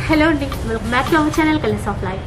Hello అండి welcome back to our channel colours of life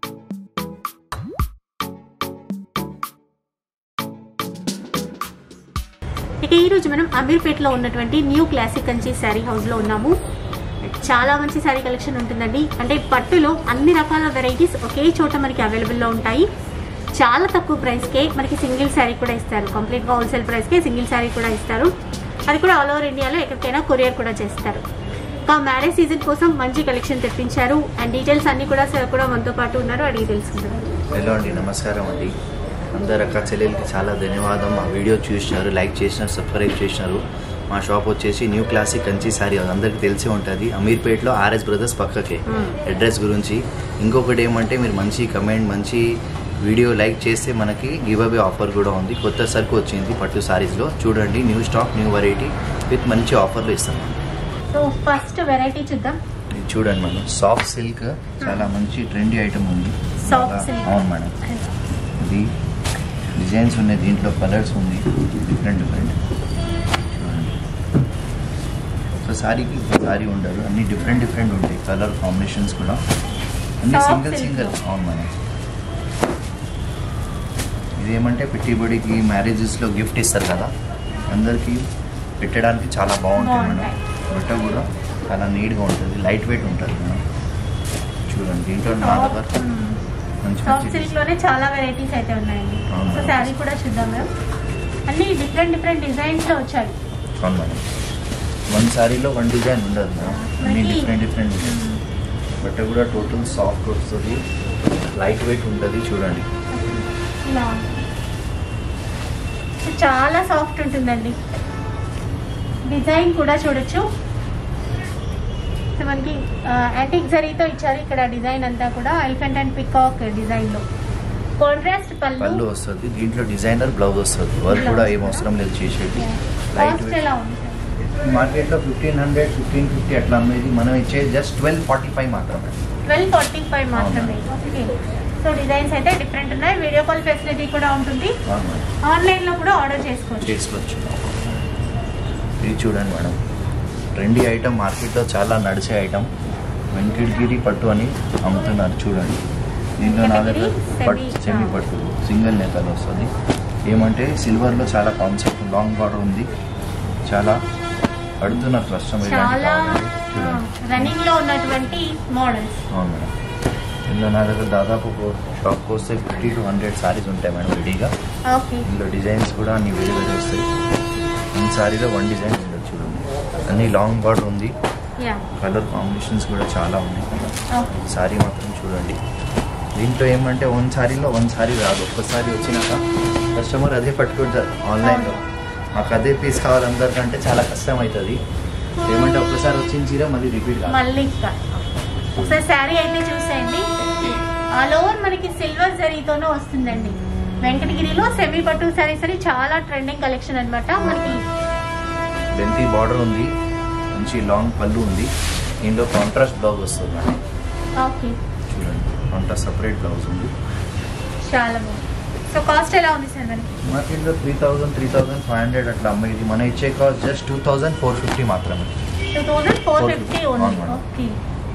ఇక ఈరోజు మనం అమీర్పేటలో ఉన్నటువంటి న్యూ క్లాసిక్ కంచి శారీ హౌస్లో ఉన్నాము చాలా మంచి శారీ కలెక్షన్ ఉంటుందండి అంటే పట్టులో అన్ని రకాల వెరైటీస్ ఒకే చోట మనకి అవైలబుల్లో ఉంటాయి చాలా తక్కువ ప్రైస్కే మనకి సింగిల్ శారీ కూడా ఇస్తారు కంప్లీట్గా హోల్సేల్ ప్రైస్కే సింగిల్ శారీ కూడా ఇస్తారు అది కూడా ఆల్ ఓవర్ ఇండియాలో ఎక్కడికైనా కొరియర్ కూడా చేస్తారు ఇంకా మ్యారేజ్ సీజన్ కోసం మంచి కలెక్షన్ తెప్పించారు అండ్ డీటెయిల్స్ అన్ని కూడా సార్ కూడా మనతో పాటు ఉన్నారు అడిగి తెలుసుకుంటారు హలో అండి నమస్కారం అండి అందరు అక్క చెల్లెలకి చాలా ధన్యవాదం మా వీడియో చూసినారు లైక్ చేసినారు సబ్స్క్రైబ్ చేసినారు మా షాప్ వచ్చేసి న్యూ క్లాసిక్ కంచి సారీ అందరికీ తెలిసి ఉంటుంది అమీర్పేట్లో ఆర్ఎస్ బ్రదర్స్ పక్కకే Hmm. అడ్రస్ గురించి ఇంకొకటి ఏమంటే మీరు మంచి కమెంట్ మంచి వీడియో లైక్ చేస్తే మనకి గివ్ అవే ఆఫర్ కూడా ఉంది కొత్త సరుకు వచ్చింది పట్టు సారీస్లో చూడండి new stock new variety with మంచి ఆఫర్లు ఇస్తాం సో ఫస్ట్ వెరైటీ చూద్దాం ఇది చూడండి మేడం సాఫ్ట్ సిల్క్ చాలా మంచి ట్రెండీ ఐటమ్ ఉంది Soft చాలా- silk. అవును మేడం ఇది డిజైన్స్ ఉన్నాయి దీంట్లో కలర్స్ ఉంది డిఫరెంట్ డిఫరెంట్ చూడండి ఒక సారీకి ఒక సారీ ఉండదు అన్ని డిఫరెంట్ డిఫరెంట్ ఉంటాయి కలర్ కాంబినేషన్స్ కూడా అన్ని Soft సింగిల్ silk. సింగిల్ అవును మేడం ఇదేమంటే పెట్టుబడికి మ్యారేజెస్లో గిఫ్ట్ ఇస్తారు కదా అందరికీ పెట్టడానికి చాలా బాగుంటుంది మేడం బాగుంటాయి. బట్ట కూడా చాలా నీట్గా ఉంటుంది లైట్ వెయిట్ ఉంటుంది మేడం చూడండి దీంట్లో నా దగ్గర మంచి సాఫ్ట్ మంచి సిల్క్ లోనే చాలా వెరైటీస్ అయితే ఉన్నాయండి అవును. సో శారీ కూడా చూద్దాం మేము అన్ని డిఫరెంట్ డిఫరెంట్ డిజైన్స్ లో వచ్చాయి అవును మేడం వన్ సారీలో వన్ డిజైన్ ఉండదు మేడం అన్ని మనకి- డిఫరెంట్ డిఫరెంట్ డిజైన్స్ బట్ట కూడా టోటల్ సాఫ్ట్ వస్తుంది లైట్ వెయిట్ ఉంటుంది చూడండి ఇలా సో చాలా సాఫ్ట్ ఉంటుందండి డిజైన్ కూడా చూడొచ్చు సో మనకి యాంటిక్ జరీతో ఇచ్చారు ఇక్కడ డిజైన్ అంతా కూడా ఎలిఫెంట్ అండ్ పికాక్ డిజైన్ లో కాంట్రాస్ట్ పళ్ళు పళ్ళు వస్తుంది దీంట్లో డిజైనర్ బ్లౌజ్ వస్తుంది వర్క్ కూడా ఏం అవసరం లేదు చేసేది లైట్ కాస్ట్ వెయిట్ ఎలా ఉంది మార్కెట్లో ఫిఫ్టీన్ హండ్రెడ్ ఫిఫ్టీన్ ఫిఫ్టీ అట్లా అమ్మేది మనం ఇచ్చేది జస్ట్ ట్వెల్వ్ ఫార్టీ ఫైవ్ మాత్రమే ట్వెల్వ్ ఫార్టీ ఫైవ్ మాత్రమే ఓకే సో డిజైన్స్ అయితే డిఫరెంట్ ఉన్నాయి వీడియో కాల్ ఫెసిలిటీ కూడా ఉంటుంది అవును మేడం ఆన్లైన్ లో కూడా ఆర్డర్ చేసుకోవచ్చు చేసుకోవచ్చు ఇది చూడండి మేడం ట్రెండీ ఐటమ్ మార్కెట్లో చాలా నడిచే ఐటమ్ వెంకటగిరి పట్టు అని అమ్ముతున్నారు చూడండి దీంట్లో నా దగ్గర వెంకటగిరి పట్టు semi- సెమీ పట్టు సింగిల్ నేతలు వస్తుంది ఏమంటే సిల్వర్లో చాలా కాన్సెప్ట్ లాంగ్ బార్డర్ ఉంది చాలా అడుగుతున్నారు కస్టమర్ ఇలాంటి చాలా కావాలని. చూడండి రన్నింగ్ లో ఉన్నటువంటి మోడల్స్ అవును మేడం ఇందులో నా దగ్గర దాదాపు షాప్కి వస్తే ఫిఫ్టీ టు హండ్రెడ్ సారీస్ ఉంటాయి మేడం రెడీగా ఓకే ఇందులో డిజైన్స్ కూడా అన్ని వేరే వేరే వస్తాయి ఈ సారీలో వన్ డిజైన్ ఉండదు చూడండి అన్ని లాంగ్ బార్డర్ ఉంది యా కలర్ కాంబినేషన్స్ కూడా చాలా ఉన్నాయి ఓకే సారీ మాత్రం చూడండి దీంట్లో ఏమంటే వన్ సారీలో వన్ సారీ రాదు ఒక్కసారి వచ్చినాక కస్టమర్ అదే పట్టుకుంటారు ఆన్లైన్లో మాకు అదే పీస్ కావాలి అందరికంటే చాలా కష్టం అవుతుంది ఏమంటే ఒక్కసారి వచ్చిన చీర మళ్ళీ రిపీట్ కాదు మళ్ళీ ఇంకా ఒకసారి శారీ అయితే చూసేయండి ఆల్ ఓవర్ మనకి సిల్వర్ జరీతోనే వస్తుందండి వెంకటగిరిలో సెమీ పట్టు సారీస్ అని చాలా ట్రెండింగ్ కలెక్షన్ అన్నమాట మనకి లెంతీ బార్డర్ ఉంది మంచి లాంగ్ పళ్ళు ఉంది దీనిలో కాంట్రాస్ట్ బ్లౌజ్ వస్తుంది మేడం ఓకే చూడండి కాంట్రాస్ట్ సపరేట్ బ్లౌజ్ ఉంది చాలా బాగుంది సో కాస్ట్ ఎలా ఉంది సార్ మనకి మార్కెట్లో three thousand three thousand five hundred అట్లా అమ్మేది మన ఇచ్చే cost just two thousand four fifty మాత్రమే two thousand four fifty 450 only అవును మేడం. ఓకే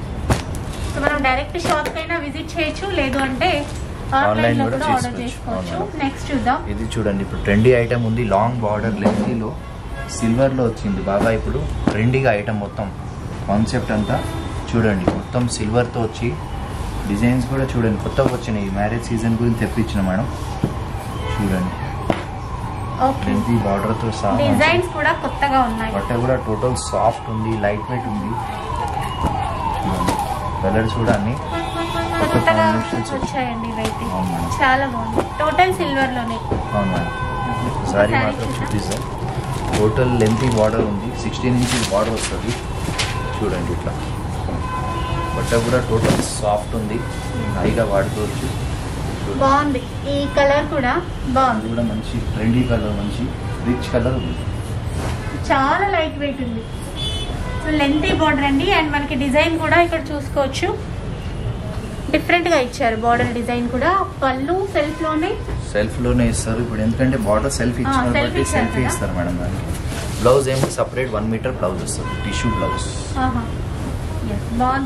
సో మనం డైరెక్ట్ షాప్ కైనా విజిట్ చేయొచ్చు లేదు అంటే ఆన్లైన్ Online లో కూడా కూడా ఆర్డర్ చేసుకోవచ్చు. చేసుకోవచ్చు అవును మేడం. నెక్స్ట్ చూద్దాం ఇది చూడండి ఇప్పుడు ట్రెండీ ఐటమ్ ఉంది లాంగ్ బార్డర్ లెంతీలో సిల్వర్లో వచ్చింది బాగా ఇప్పుడు ట్రెండీగా ఐటమ్ మొత్తం కాన్సెప్ట్ అంతా చూడండి మొత్తం సిల్వర్తో వచ్చి డిజైన్స్ కూడా చూడండి కొత్తగా వచ్చినాయి ఈ మ్యారేజ్ సీజన్ గురించి తెప్పించిన మేడం చూడండి ఓకే లెంతీ బార్డర్తో సహా డిజైన్స్ కూడా కొత్తగా ఉన్నాయి బట్ట కూడా టోటల్ సాఫ్ట్ ఉంది లైట్ వెయిట్ ఉంది చూడండి కలర్స్ కూడా అన్ని కొత్తగా combinations వచ్చాయండి ఇవైతే అవును మేడం. చాలా బాగుంది టోటల్ సిల్వర్ లోనే అవును మేడం సారీ Saree మాత్రం చూద్దాం. చూపిస్తాం టోటల్ లెంతీ బార్డర్ ఉంది సిక్స్టీన్ ఇంచెస్ బార్డర్ వస్తుంది చూడండి ఇట్లా బట్ట కూడా టోటల్ సాఫ్ట్ ఉంది హైగా వాడుకోవచ్చు చూడండి. బాగుంది ఈ కలర్ కూడా అది బాగుంది కూడా మంచి ట్రెండీ కలర్ మంచి రిచ్ కలర్ ఉంది చాలా లైట్ వెయిట్ ఉంది సో లెంతీ బార్డర్ అండి అండ్ మనకి డిజైన్ కూడా ఇక్కడ చూసుకోవచ్చు డిఫరెంట్ గా ఇచ్చారు బార్డర్ డిజైన్ కూడా పళ్ళు సెల్ఫ్ లోనే సెల్ఫ్ లోనే ఇస్తారు ఇప్పుడు ఎందుకంటే బార్డర్ సెల్ఫ్ ఇచ్చిన self బట్టి ఇచ్చారు సెల్ఫీ కదా. ఇస్తారు మేడం దానికి బ్లౌజ్ ఏమో సపరేట్ వన్ మీటర్ బ్లౌజ్ వస్తుంది టిష్యూ బ్లౌజ్ ఆహా. Yes, బాగుంది సార్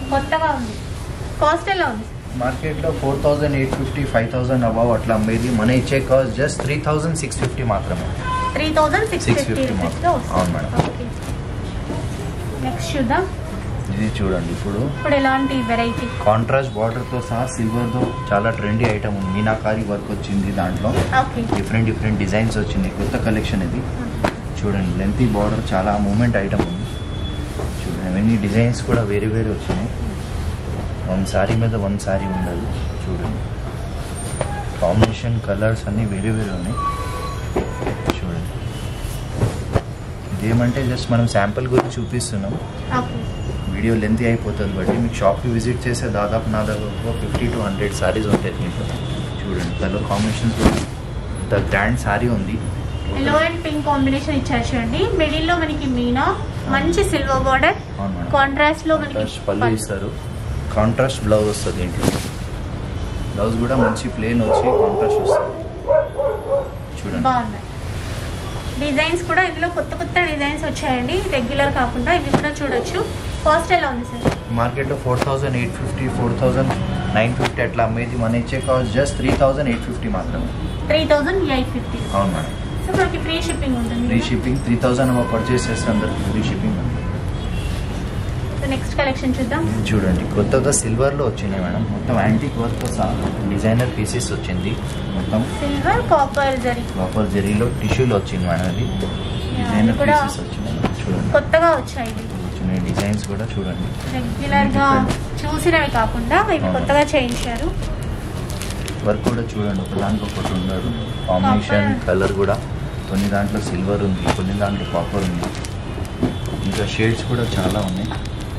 కొత్తగా ఉంది కాస్ట్ ఎలా ఉంది మార్కెట్లో four thousand eight fifty five thousand above అట్లా అమ్మేది మన ఇచ్చే cost just three thousand six fifty మాత్రమే త్రీ థౌజండ్ సిక్స్ 650 ఫిఫ్టీ రూపీస్లో మాత్రం. అవును మేడం. ఓకే నెక్స్ట్ చూద్దాం ఇది చూడండి ఇప్పుడు ఇప్పుడు ఎలాంటి వెరైటీ కాంట్రాస్ట్ బార్డర్తో సహా సిల్వర్తో చాలా ట్రెండీ ఐటమ్ ఉంది మీనాకారి వర్క్ వచ్చింది దాంట్లో ఓకే డిఫరెంట్ డిఫరెంట్ డిజైన్స్ వచ్చింది కొత్త కలెక్షన్ ఇది చూడండి లెంతీ బార్డర్ చాలా మూమెంట్ ఐటమ్ ఉంది చూడండి అవన్నీ డిజైన్స్ కూడా వేరే వేరే వచ్చినాయి వన్ సారీ మీద వన్ సారీ ఉండదు చూడండి కాంబినేషన్ కలర్స్ అన్నీ వేరే వేరే ఉన్నాయి చూడండి ఇదేమంటే జస్ట్ మనం శాంపుల్ గురించి చూపిస్తున్నాం ఓకే వీడియో లెంతీ అయిపోతుంది బట్టి మీకు షాప్కి విజిట్ చేసే దాదాపు నా దగ్గర ఫిఫ్టీ టు హండ్రెడ్ సారీస్ ఉంటాయి మీకు చూడండి కలర్ కాంబినేషన్స్ కూడా ఇంత గ్రాండ్ సారీ ఉంది ఎల్లో అండ్ పింక్ కాంబినేషన్ ఇచ్చారు చూడండి మిడిల్ లో మనకి మీనా మంచి సిల్వర్ బార్డర్ అవును మేడం కాంట్రాస్ట్ లో మనకి కాంట్రాస్ట్ పళ్ళు ఇస్తారు కాంట్రాస్ట్ బ్లౌజ్ వస్తుంది దీంట్లో బ్లౌజ్ కూడా మంచి ప్లేన్ వచ్చి కాంట్రాస్ట్ వస్తుంది చూడండి బాగున్నాయి డిజైన్స్ కూడా ఇందులో కొత్త కొత్త డిజైన్స్ వచ్చాయండి రెగ్యులర్ కాకుండా ఇవి కూడా చూడొచ్చు కాస్ట్ ఎలా ఉంది సార్ మార్కెట్లో four thousand eight fifty four thousand nine fifty అట్లా అమ్మేది మన ఇచ్చే cost just three thousand eight fifty మాత్రమే త్రీ థౌజండ్ ఎయిట్ ఫిఫ్టీ అవును మేడం సో మనకి ఫ్రీ షిప్పింగ్ ఉంటుంది free shipping three thousand purchase చేస్తే అందరికి ఫ్రీ షిప్పింగ్ ఉంది సో నెక్స్ట్ కలెక్షన్ చూద్దాం ఇది చూడండి కొత్తగా సిల్వర్లో వచ్చినాయి మేడం మొత్తం యాంటిక్ వర్క్తో సహా డిజైనర్ పీసెస్ వచ్చింది మొత్తం సిల్వర్ కాపర్ జరీ ప్రాపర్ జరీలో టిష్యూలో వచ్చింది మేడం అది డిజైనర్ కూడా పీసెస్ వచ్చినాయి చూడండి కొత్తగా వచ్చాయి ఇవి వచ్చినాయి డిజైన్స్ కూడా చూడండి రెగ్యులర్ గా చూసినవి కాకుండా ఇవి అవును. కొత్తగా చేయించారు వర్క్ కూడా చూడండి ఒక దాంట్లో ఒకటి ఉన్నాడు కాంబినేషన్ Copper. కలర్ కూడా కొన్ని దాంట్లో సిల్వర్ ఉంది కొన్ని దాంట్లో కాపర్ ఉంది ఇంకా షేడ్స్ కూడా చాలా ఉన్నాయి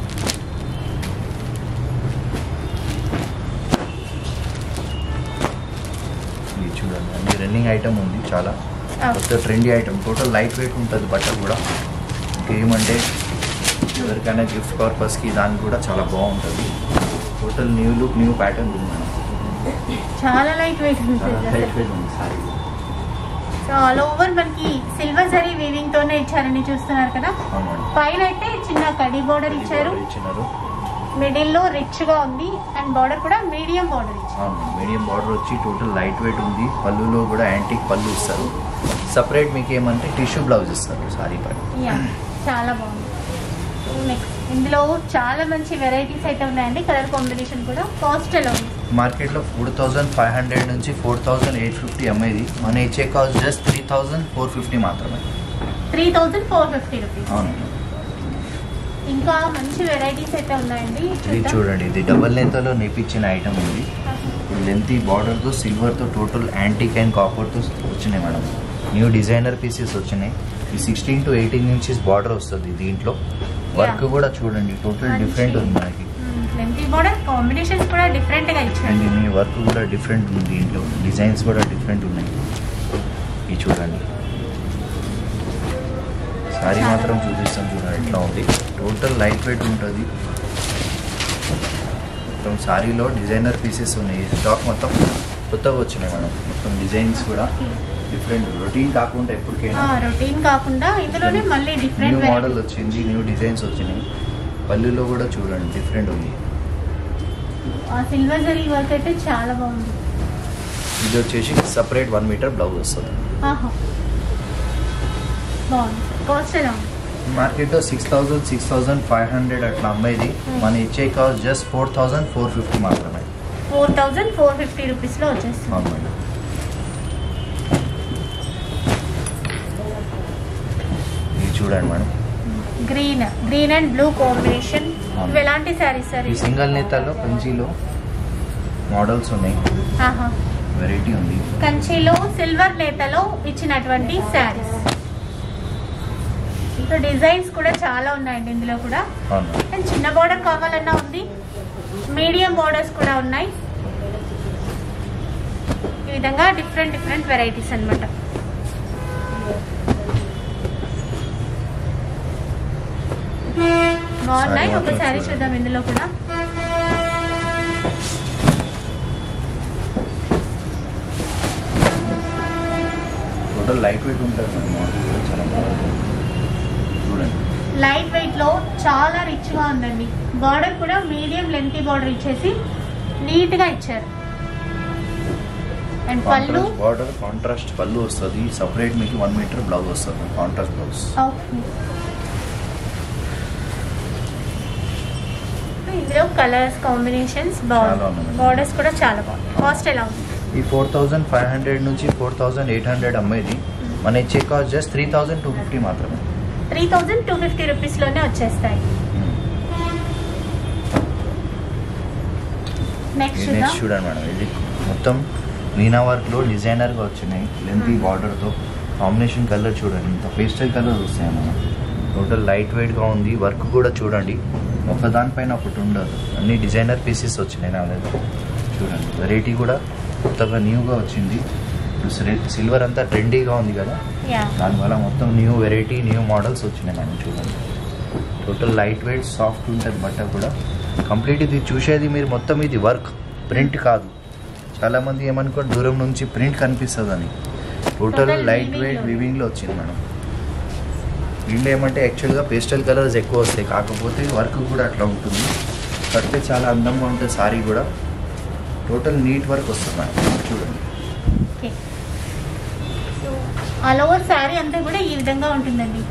ఇది చూడండి అన్ని రన్నింగ్ ఐటమ్ ఉంది చాలా కొత్త trendy item total light weight ఉంటుంది బట్ట కూడా ఇంకేమంటే ఎవరికైనా గిఫ్ట్ పర్పస్కి దానికి కూడా చాలా బాగుంటుంది total new look new pattern ఉంది మేడం చాలా లైట్ వెయిట్ చాలా ఉంటుంది లైట్ వెయిట్ ఉంది సారీ సో ఆల్ ఓవర్ మనకి సిల్వర్ జరీ వీవింగ్ తోనే ఇచ్చారని చూస్తున్నారు కదా అవును మేడం పైన అయితే చిన్న కడి బోర్డర్ ఇచ్చారు ఇచ్చినారు మిడిల్ లో రిచ్ గా ఉంది అండ్ బార్డర్ కూడా మీడియం బార్డర్ ఇచ్చారు అవును మీడియం బార్డర్ వచ్చి టోటల్ లైట్ వెయిట్ ఉంది పళ్ళులో కూడా యాంటిక్ పళ్ళు ఇస్తారు సపరేట్ మీకు ఏమంటే టిష్యూ బ్లౌజ్ ఇస్తారు సారీ పైన యా చాలా బాగుంది నెక్స్ట్ ఇందులో చాలా మంచి వెరైటీస్ అయితే ఉన్నాయండి కలర్ కాంబినేషన్ కూడా కాస్ట్ ఎలా ఉంది మార్కెట్లో ఫోర్ థౌజండ్ ఫైవ్ హండ్రెడ్ నుంచి ఫోర్ థౌజండ్ ఎయిట్ ఫిఫ్టీ అమ్మేది మన ఇచ్చే cost just three thousand four fifty మాత్రమే three thousand four fifty rupees అవును ఇంకా మంచి వెరైటీస్ అయితే ఉన్నాయండి ఇది చూద్దాం. చూడండి ఇది డబల్ లెంత్లో నేపించిన ఐటమ్ ఉంది లెంతీ బార్డర్తో సిల్వర్తో టోటల్ యాంటిక్ అండ్ కాపర్తో వచ్చినాయి మేడం న్యూ డిజైనర్ పీసెస్ వచ్చినాయి ఈ sixteen to eighteen inches border వస్తుంది దీంట్లో వర్క్ కూడా చూడండి టోటల్ డిఫరెంట్ ఉంది మనకి లెంతీ బార్డర్ కాంబినేషన్స్ కూడా డిఫరెంట్ గా అండ్ ఇచ్చారు మీ వర్క్ కూడా డిఫరెంట్ ఉంది దీంట్లో డిజైన్స్ కూడా డిఫరెంట్ ఉన్నాయి ఇది చూడండి సారీ మాత్రం చూపిస్తాం చూడండి ఎట్లా ఉంది టోటల్ లైట్ వెయిట్ ఉంటుంది మొత్తం సారీలో డిజైనర్ పీసెస్ ఉన్నాయి స్టాక్ మొత్తం కొత్తగా వచ్చినాయి మేడం మొత్తం డిజైన్స్ కూడా డిఫరెంట్ రొటీన్ కాకుండా ఎప్పటికైనా రొటీన్ కాకుండా ఇందులోనే మళ్ళీ న్యూ డిఫరెంట్ మోడల్ వచ్చింది న్యూ డిజైన్స్ వచ్చినాయి పల్లెలో కూడా చూడండి డిఫరెంట్ ఉంది ఆ సిల్వర్ జరీ వర్క్ అయితే చాలా బాగుంది ఇది వచ్చేసి సపరేట్ వన్ మీటర్ బ్లౌజ్ వస్తుంది ఆహా బాగుంది కాస్ట్ ఎలా ఉంది మార్కెట్లో six thousand six thousand five hundred అట్లా అమ్మేది మన ఇచ్చే cost just four thousand four fifty మాత్రమే four thousand four fifty rupees లో వచ్చేస్తుంది అవును మేడం ఇది చూడండి madam green green and blue combination అవును. ఇవి ఎలాంటి శారీస్ సార్ ఈ సింగిల్ నేతల్లో కంచిలో మోడల్స్ ఉన్నాయి ఆహా వెరైటీ ఉంది కంచిలో సిల్వర్ నేతలో ఇచ్చినటువంటి శారీస్ సో డిజైన్స్ కూడా చాలా ఉన్నాయండి ఇందులో కూడా అవును మేడం. అండ్ చిన్న బార్డర్ కావాలన్నా ఉంది మీడియం బార్డర్స్ కూడా ఉన్నాయి ఈ విధంగా డిఫరెంట్ డిఫరెంట్ వెరైటీస్ అన్నమాట బాగున్నాయి Saree మాత్రం ఒకసారి చూడండి. చూద్దాం ఇందులో కూడా టోటల్ లైట్ వెయిట్ ఉంటుంది మేడం మోడల్ కూడా చాలా బాగుంటుంది చూడండి లైట్ వెయిట్ లో చాలా రిచ్ గా ఉందండి బార్డర్ కూడా మీడియం లెంతీ బార్డర్ ఇచ్చేసి నీట్ గా ఇచ్చారు అండ్ పళ్ళు బార్డర్ కాంట్రాస్ట్ పళ్ళు వస్తుంది సపరేట్ మీకు వన్ మీటర్ బ్లౌజ్ వస్తుంది కాంట్రాస్ట్ బ్లౌజ్ ఓకే ఇందులో కలర్స్ కాంబినేషన్స్ చాలా బాగుంది ఉన్నాయి. బార్డర్స్ కూడా చాలా బాగుంది కాస్ట్ ఎలా ఉంది ఈ ఫోర్ థౌజండ్ ఫైవ్ హండ్రెడ్ నుంచి ఫోర్ థౌజండ్ ఎయిట్ హండ్రెడ్ అమ్మేది మన ఇచ్చే cost just three thousand two fifty మాత్రమే three thousand two fifty rupees లోనే వచ్చేస్తాయి నెక్స్ట్ ఇది నెక్స్ట్ చూడండి మేడం ఇది మొత్తం మీనా వర్క్లో డిజైనర్గా వచ్చినాయి లెంతీ బార్డర్తో కాంబినేషన్ కలర్ చూడండి ఇంత పేస్టల్ కలర్ వస్తాయి మనం టోటల్ లైట్ వెయిట్గా ఉంది వర్క్ కూడా చూడండి ఒక దానిపైన ఒకటి ఉండదు అన్ని డిజైనర్ పీసెస్ వచ్చినాయి నా దగ్గర చూడండి వెరైటీ కూడా కొత్తగా న్యూగా వచ్చింది ఇప్పుడు సిల్వర్ అంతా ట్రెండీగా ఉంది కదా యా దానివల్ల మొత్తం న్యూ వెరైటీ న్యూ మోడల్స్ వచ్చినాయి మనం చూడండి టోటల్ లైట్ వెయిట్ సాఫ్ట్ ఉంటుంది బట్ట కూడా కంప్లీట్ ఇది చూసేది మీరు మొత్తం ఇది వర్క్ ప్రింట్ కాదు చాలామంది ఏమనుకో దూరం నుంచి ప్రింట్ కనిపిస్తుంది అని total Total light weaving weight లో. వివింగ్లో వచ్చింది మేడం దీంట్లో ఏమంటే యాక్చువల్గా పేస్టల్ కలర్స్ ఎక్కువ వస్తాయి కాకపోతే వర్క్ కూడా అట్లా ఉంటుంది కడితే చాలా అందంగా ఉంటుంది సారీ కూడా టోటల్ నీట్ వర్క్ వస్తుంది మేడం చూడండి okay so all over sari అంతా కూడా ఈ విధంగా ఉంటుందండి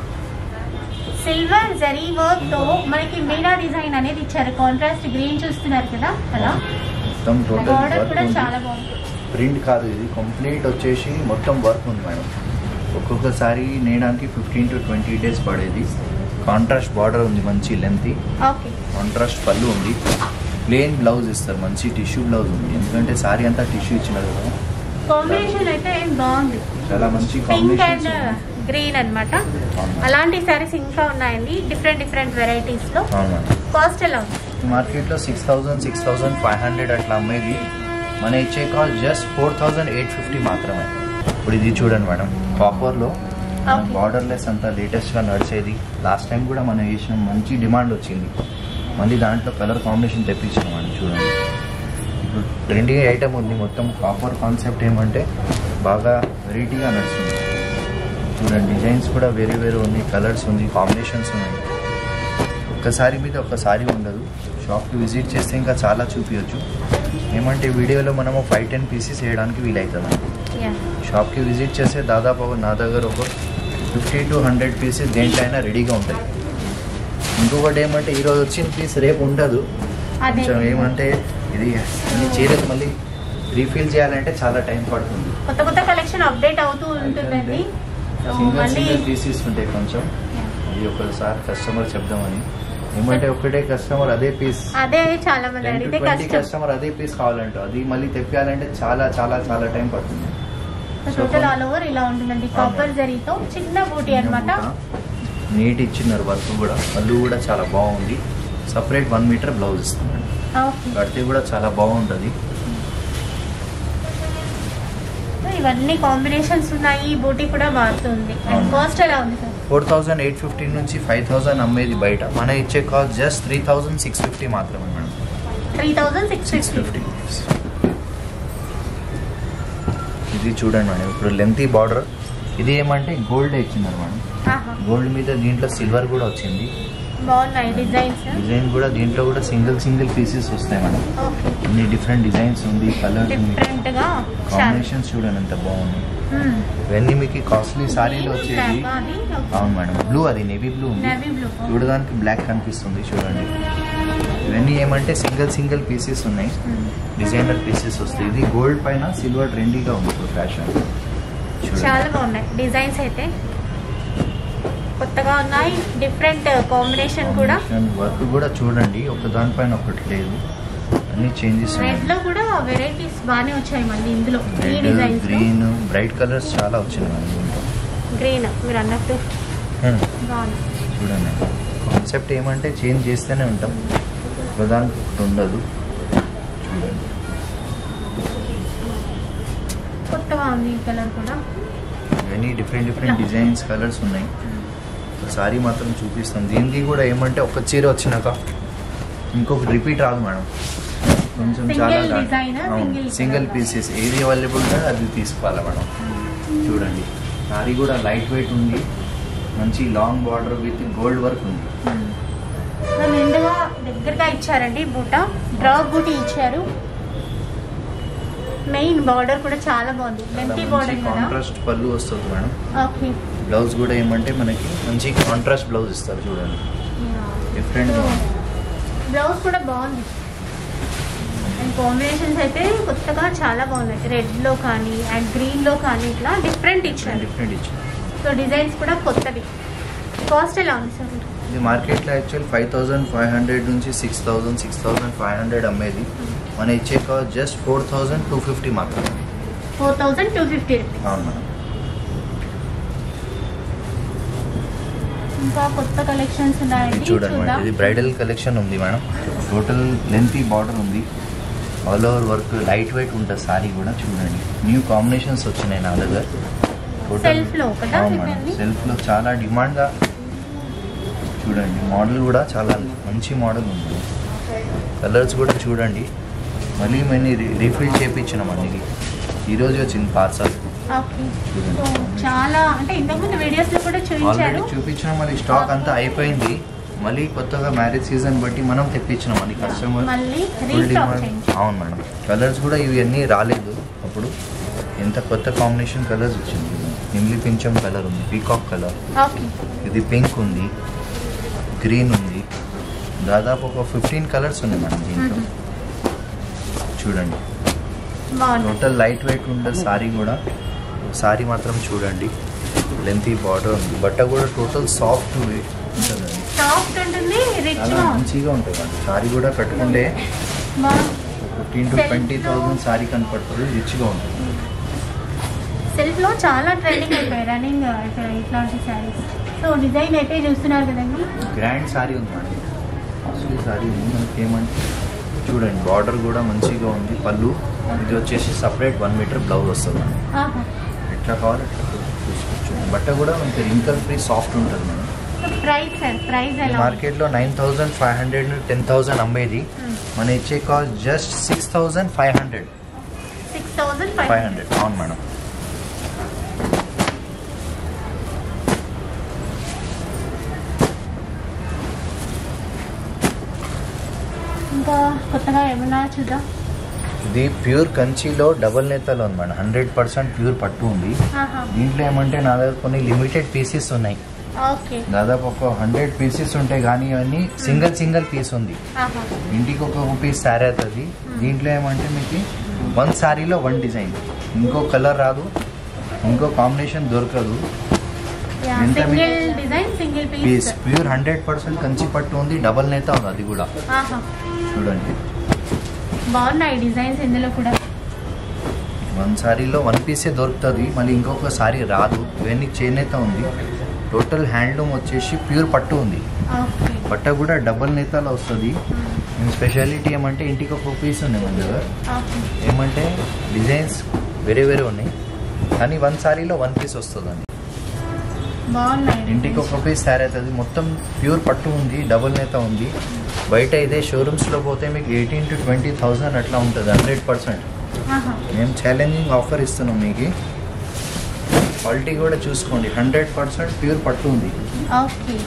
సిల్వర్ జరీ వర్క్ తో మనకి మీనా డిజైన్ అనేది ఇచ్చారు కాంట్రాస్ట్ గ్రీన్ చూస్తున్నారు కదా అలా మొత్తం టోటల్ బార్డర్ వర్క్ కూడా ఉంది చాలా బాగుంది ప్రింట్ కాదు ఇది కంప్లీట్ వచ్చేసి మొత్తం వర్క్ ఉంది మేడం ఒక్కొక్కసారి నేయడానికి ఫిఫ్టీన్ టు ట్వంటీ డేస్ పడేది కాంట్రాస్ట్ బార్డర్ ఉంది మంచి లెంత్ ఓకే కాంట్రాస్ట్ పళ్ళు ఉంది ప్లేన్ బ్లౌజ్ ఇస్తారు మంచి టిష్యూ బ్లౌజ్ ఉంది ఎందుకంటే సారీ అంతా టిష్యూ ఇచ్చినారు కదా కాంబినేషన్ అయితే ఏం బాగుంది చాలా మంచి పింక్ అండ్ కాంబినేషన్ గ్రీన్ అన్నమాట అలాంటి శారీస్ ఇంకా ఉన్నాయండి డిఫరెంట్ డిఫరెంట్ వెరైటీస్ లో అవును మేడం కాస్ట్ ఎలా ఉంది మార్కెట్లో six thousand six thousand five hundred అట్లా అమ్మేది మన ఇచ్చే cost just four thousand eight fifty మాత్రమే ఇప్పుడు ఇది చూడండి మేడం కాపర్లో Okay. బార్డర్లెస్ అంతా లేటెస్ట్గా నడిచేది లాస్ట్ టైం కూడా మనం వేసినాం మంచి డిమాండ్ వచ్చింది మళ్ళీ దాంట్లో కలర్ కాంబినేషన్ తెప్పించాం మనం చూడండి ఇప్పుడు ట్రెండింగ్ ఐటమ్ ఉంది మొత్తం కాపర్ కాన్సెప్ట్ ఏమంటే బాగా వెరైటీగా నడుస్తుంది చూడండి డిజైన్స్ కూడా వేరే వేరే ఉంది కలర్స్ ఉంది కాంబినేషన్స్ ఉన్నాయి ఒక్కసారి మీద ఒక్కసారి ఉండదు షాప్కి విజిట్ చేస్తే ఇంకా చాలా చూపించచ్చు ఏమంటే వీడియోలో మనము ఫైవ్ టెన్ పీసెస్ వేయడానికి వీలవుతుంది యా షాప్కి విజిట్ చేస్తే దాదాపు ఒక నా దగ్గర ఒక ఫిఫ్టీ టు హండ్రెడ్ పీసెస్ దేంట్లో అయినా రెడీగా ఉంటాయి ఇంకొకటి ఏమంటే ఈరోజు వచ్చిన పీస్ రేపు ఉండదు అదే కొంచెం ఏమంటే ఇది ఈ చీరలు మళ్ళీ రీఫిల్ చేయాలంటే చాలా టైం పడుతుంది కొత్త కొత్త కలెక్షన్ అప్డేట్ అవుతూ ఉంటుందండి సో సింగిల్ మళ్ళీ సింగిల్ పీసెస్ ఉంటాయి కొంచెం ఇది ఒకసారి కస్టమర్ చెప్దామని ఏమంటే ఒకటే కస్టమర్ అదే పీస్ అదే చాలా మంది టెన్ టు అడిగితే ట్వంటీ కష్టం కస్టమర్ అదే పీస్ కావాలంట అది మళ్ళీ తెప్పాలంటే చాలా చాలా చాలా టైం పడుతుంది టోటల్ ఆల్ ఓవర్ ఇలా ఉంటుందండి కాపర్ జరీతో చిన్న బూటీ అన్నమాట నీట్ ఇచ్చినారు వర్క్ కూడా పళ్ళు కూడా చాలా బాగుంది సపరేట్ వన్ మీటర్ బ్లౌజ్ ఇస్తున్నాడు ఓకే కడితే కూడా చాలా బాగుంటుంది సో ఇవన్నీ కాంబినేషన్స్ ఉన్నాయి బూటీ కూడా మారుతుంది అండ్ అవును. కాస్ట్ ఎలా ఉంది sir four thousand eight fifty నుంచి ఫైవ్ థౌజండ్ అమ్మేది బయట మన ఇచ్చే cost just three thousand six fifty మాత్రమే madam three thousand six six fifty fifty ఇది చూడండి మేడం ఇప్పుడు లెంతీ బార్డర్ ఇది ఏమంటే గోల్డ్ ఇచ్చినారు మేడం గోల్డ్ మీద దీంట్లో సిల్వర్ కూడా వచ్చింది బాగున్నాయి డిజైన్స్ డిజైన్ కూడా దీంట్లో కూడా సింగిల్ సింగిల్ పీసెస్ వస్తాయి మేడం ఓకే అన్ని డిఫరెంట్ డిజైన్స్ ఉంది కలర్స్ ఉంది డిఫరెంట్ గా చాలా కాంబినేషన్స్ చూడండి ఎంత బాగుంది ఇవన్నీ మీకు కాస్ట్లీ సారీలు వచ్చేది అవును మేడం బ్లూ అది నేవీ బ్లూ ఉంది నేవీ బ్లూ చూడడానికి బ్లాక్ కనిపిస్తుంది చూడండి ఇవన్నీ ఏమంటే సింగిల్ సింగిల్ పీసెస్ ఉన్నాయి డిజైనర్ పీసెస్ వస్తాయి ఇది గోల్డ్ పైన సిల్వర్ ట్రెండీగా ఉంది ఇప్పుడు ఫ్యాషన్ చాలా బాగున్నాయి డిజైన్స్ అయితే కొత్తగా ఉన్నాయి డిఫరెంట్ కాంబినేషన్ కూడా వర్క్ కూడా చూడండి ఒక దానిపైన ఒకటి లేదు అన్ని చేంజెస్ రెడ్ లో కూడా వెరైటీస్ బాగానే వచ్చాయి మళ్ళీ ఇందులో ఈ red designs green bright colours చాలా వచ్చినాయి మేడం దీంట్లో గ్రీన్ మీరు అన్నట్టు Hmm. బాగుంది చూడండి కాన్సెప్ట్ ఏమంటే చేంజ్ చేస్తూనే ఉంటాం ప్రధానికి ఒకటి ఉండదు చూడండి కొత్తగా ఉంది ఈ కలర్ కూడా ఇవన్నీ డిఫరెంట్ డిఫరెంట్ డిజైన్స్ కలర్స్ ఉన్నాయి సారీ మాత్రం చూపిస్తాం దీనికి కూడా ఏమంటే ఒక చీర వచ్చినాక ఇంకొకటి రిపీట్ రాదు మేడం కొంచెం Single చాలా design, single single colour. Pieces ఏది అవైలబుల్ ఉందో అది తీసుకోవాలి మేడం చూడండి సారీ కూడా లైట్ వెయిట్ ఉంది మంచి long border with gold work ఉంది నిండుగా దగ్గరగా ఇచ్చారండి బూట డ్రాప్ బూటీ ఇచ్చారు మెయిన్ బార్డర్ కూడా చాలా బాగుంది లెంతీ బార్డర్ కదా కాంట్రాస్ట్ పళ్ళు వస్తుంది మేడం ఓకే బ్లౌజ్ కూడా ఏమంటే మనకి మంచి కాంట్రాస్ట్ బ్లౌజ్ ఇస్తారు చూడండి డిఫరెంట్ బ్లౌజ్ కూడా బాగుంది అండ్ కాంబినేషన్స్ అయితే కొత్తగా చాలా బాగున్నాయి రెడ్ లో కానీ అండ్ గ్రీన్ లో కానీ ఇట్లా డిఫరెంట్ ఇచ్చారు డిఫరెంట్ ఇచ్చింది సో డిజైన్స్ కూడా కొత్తవి కాస్ట్ ఎలా ఉంది సార్ ఇది మార్కెట్లో actual five thousand five hundred నుంచి six thousand six thousand five hundred అమ్మేది మన ఇచ్చే cost just four thousand two fifty మాత్రమే four thousand two fifty rupees అవును మేడం ఇంకా కొత్త కలెక్షన్స్ ఇది ఉన్నాయండి చూడండి మేడం చూద్దాం ఇది బ్రైడల్ కలెక్షన్ ఉంది మేడం టోటల్ లెంతీ బార్డర్ ఉంది all over work light weight ఉంటుంది సారీ కూడా చూడండి న్యూ కాంబినేషన్స్ వచ్చినాయి నా దగ్గర Self లో కదా ఇవన్నీ? సెల్ఫ్లో చాలా డిమాండ్గా చూడండి మోడల్ కూడా చాలా మంచి మోడల్ ఉంది కలర్స్ కూడా చూడండి మళ్ళీ మళ్ళీ రీఫిల్ చేయించినాం అన్ని ఈరోజు వచ్చింది పార్సల్ ఓకే సో చాలా అంటే ఇంతకుముందు వీడియోస్ లో కూడా చూపించారు ఆల్రెడీ చూపించిన మళ్ళీ స్టాక్ అంతా అయిపోయింది మళ్ళీ కొత్తగా మ్యారేజ్ సీజన్ బట్టి మనం తెప్పించినాం మళ్ళీ కస్టమర్ మళ్ళీ ఫుల్ రీస్టాక్ డిమాండ్ చేయించి అవును మేడం కలర్స్ కూడా ఇవన్నీ రాలేదు అప్పుడు ఎంత కొత్త కాంబినేషన్ కలర్స్ వచ్చింది నిమ్లి పించం కలర్ ఉంది పీకాక్ కలర్ ఓకే ఇది పింక్ ఉంది గ్రీన్ ఉంది దాదాపు ఒక ఫిఫ్టీన్ కలర్స్ ఉన్నాయి మేడం దీంట్లో చూడండి బాగుంది టోటల్ లైట్ వెయిట్ ఉండదు సారీ కూడా సారీ మాత్రం చూడండి లెంతీ బార్డర్ ఉంది బట్ట కూడా టోటల్ సాఫ్ట్ వెయిట్ ఉంటుందండి సాఫ్ట్ ఉంటుంది రిచ్ చాలా మంచిగా ఉంటుంది అండి సారీ కూడా కట్టుకుంటే fifteen to twenty thousand sari కనపడుతుంది రిచ్గా ఉంటుంది సెల్ఫ్ లో చాలా ట్రెండింగ్ అయిపోయాయి రన్నింగ్ ఇక్కడ ఇట్లాంటి శారీస్ సో డిజైన్ అయితే చూస్తున్నారు కదండి గ్రాండ్ సారీ ఉంది మేడం కాస్ట్లీ సారీ ఉంది మనకి ఏమంటే చూడండి బార్డర్ కూడా మంచిగా ఉంది పళ్ళు ఇది వచ్చేసి సపరేట్ వన్ మీటర్ బ్లౌజ్ వస్తుంది మేడం ఆహా. ఎట్లా కావాలి అట్లా చూసుకోవచ్చు బట్ట కూడా మనకి రింకల్ ఫ్రీ సాఫ్ట్ ఉంటుంది madam so price sir price ఎలా మార్కెట్లో nine thousand five hundred ten thousand అమ్మేది మన ఇచ్చే cost just six thousand five hundred six thousand five five hundred అవును మేడం ఇంకా కొత్తగా ఏమన్నా చూద్దాం ఇది ప్యూర్ కంచిలో డబల్ నేతలో ఉంది మేడం హండ్రెడ్ పర్సెంట్ ప్యూర్ పట్టు ఉంది ఆహా. దీంట్లో ఏమంటే నా దగ్గర కొన్ని లిమిటెడ్ పీసెస్ ఉన్నాయి ఓకే దాదాపు ఒక హండ్రెడ్ పీసెస్ ఉంటాయి కానీ ఇవన్నీ సింగిల్ సింగిల్ పీస్ ఉంది ఆహా. ఇంటికి ఒక్కొక్క పీస్ శారీ అవుతుంది దీంట్లో ఏమంటే మీకు వన్ శారీలో వన్ డిజైన్ ఇంకో కలర్ రాదు ఇంకో కాంబినేషన్ దొరకదు యా, ఎంత మీ- single design single piece piece pure hundred percent Kanchi పట్టు ఉంది డబల్ నేత ఉంది అది కూడా ఆహా చూడండి బాగున్నాయి డిజైన్స్ ఇందులో కూడా వన్ సారీలో వన్ పీసే దొరుకుతుంది మళ్ళీ ఇంకొక సారీ రాదు ఇవన్నీ చేనేత ఉంది టోటల్ హ్యాండ్లూమ్ వచ్చేసి ప్యూర్ పట్టు ఉంది ఓకే పట్ట కూడా డబల్ నేతలో వస్తుంది స్పెషాలిటీ ఏమంటే ఇంటికి ఒక పీస్ ఉంది మన దగ్గర ఓకే ఏమంటే డిజైన్స్ వేరే వేరే ఉన్నాయి కానీ వన్ సారీలో వన్ పీస్ వస్తుందండి బాగున్నాయి ఇంటికి ఒక పీస్ శారీ అవుతుంది మొత్తం ప్యూర్ పట్టు ఉంది డబుల్ నేత ఉంది బయట ఇదే షోరూమ్స్లో పోతే మీకు ఎయిటీన్ టు ట్వంటీ థౌసండ్ అట్లా ఉంటుంది హండ్రెడ్ పర్సెంట్ ఆహా. మేము ఛాలెంజింగ్ ఆఫర్ ఇస్తున్నాం మీకు క్వాలిటీ కూడా చూసుకోండి హండ్రెడ్ పర్సెంట్ ప్యూర్ పట్టు ఉంది ఓకే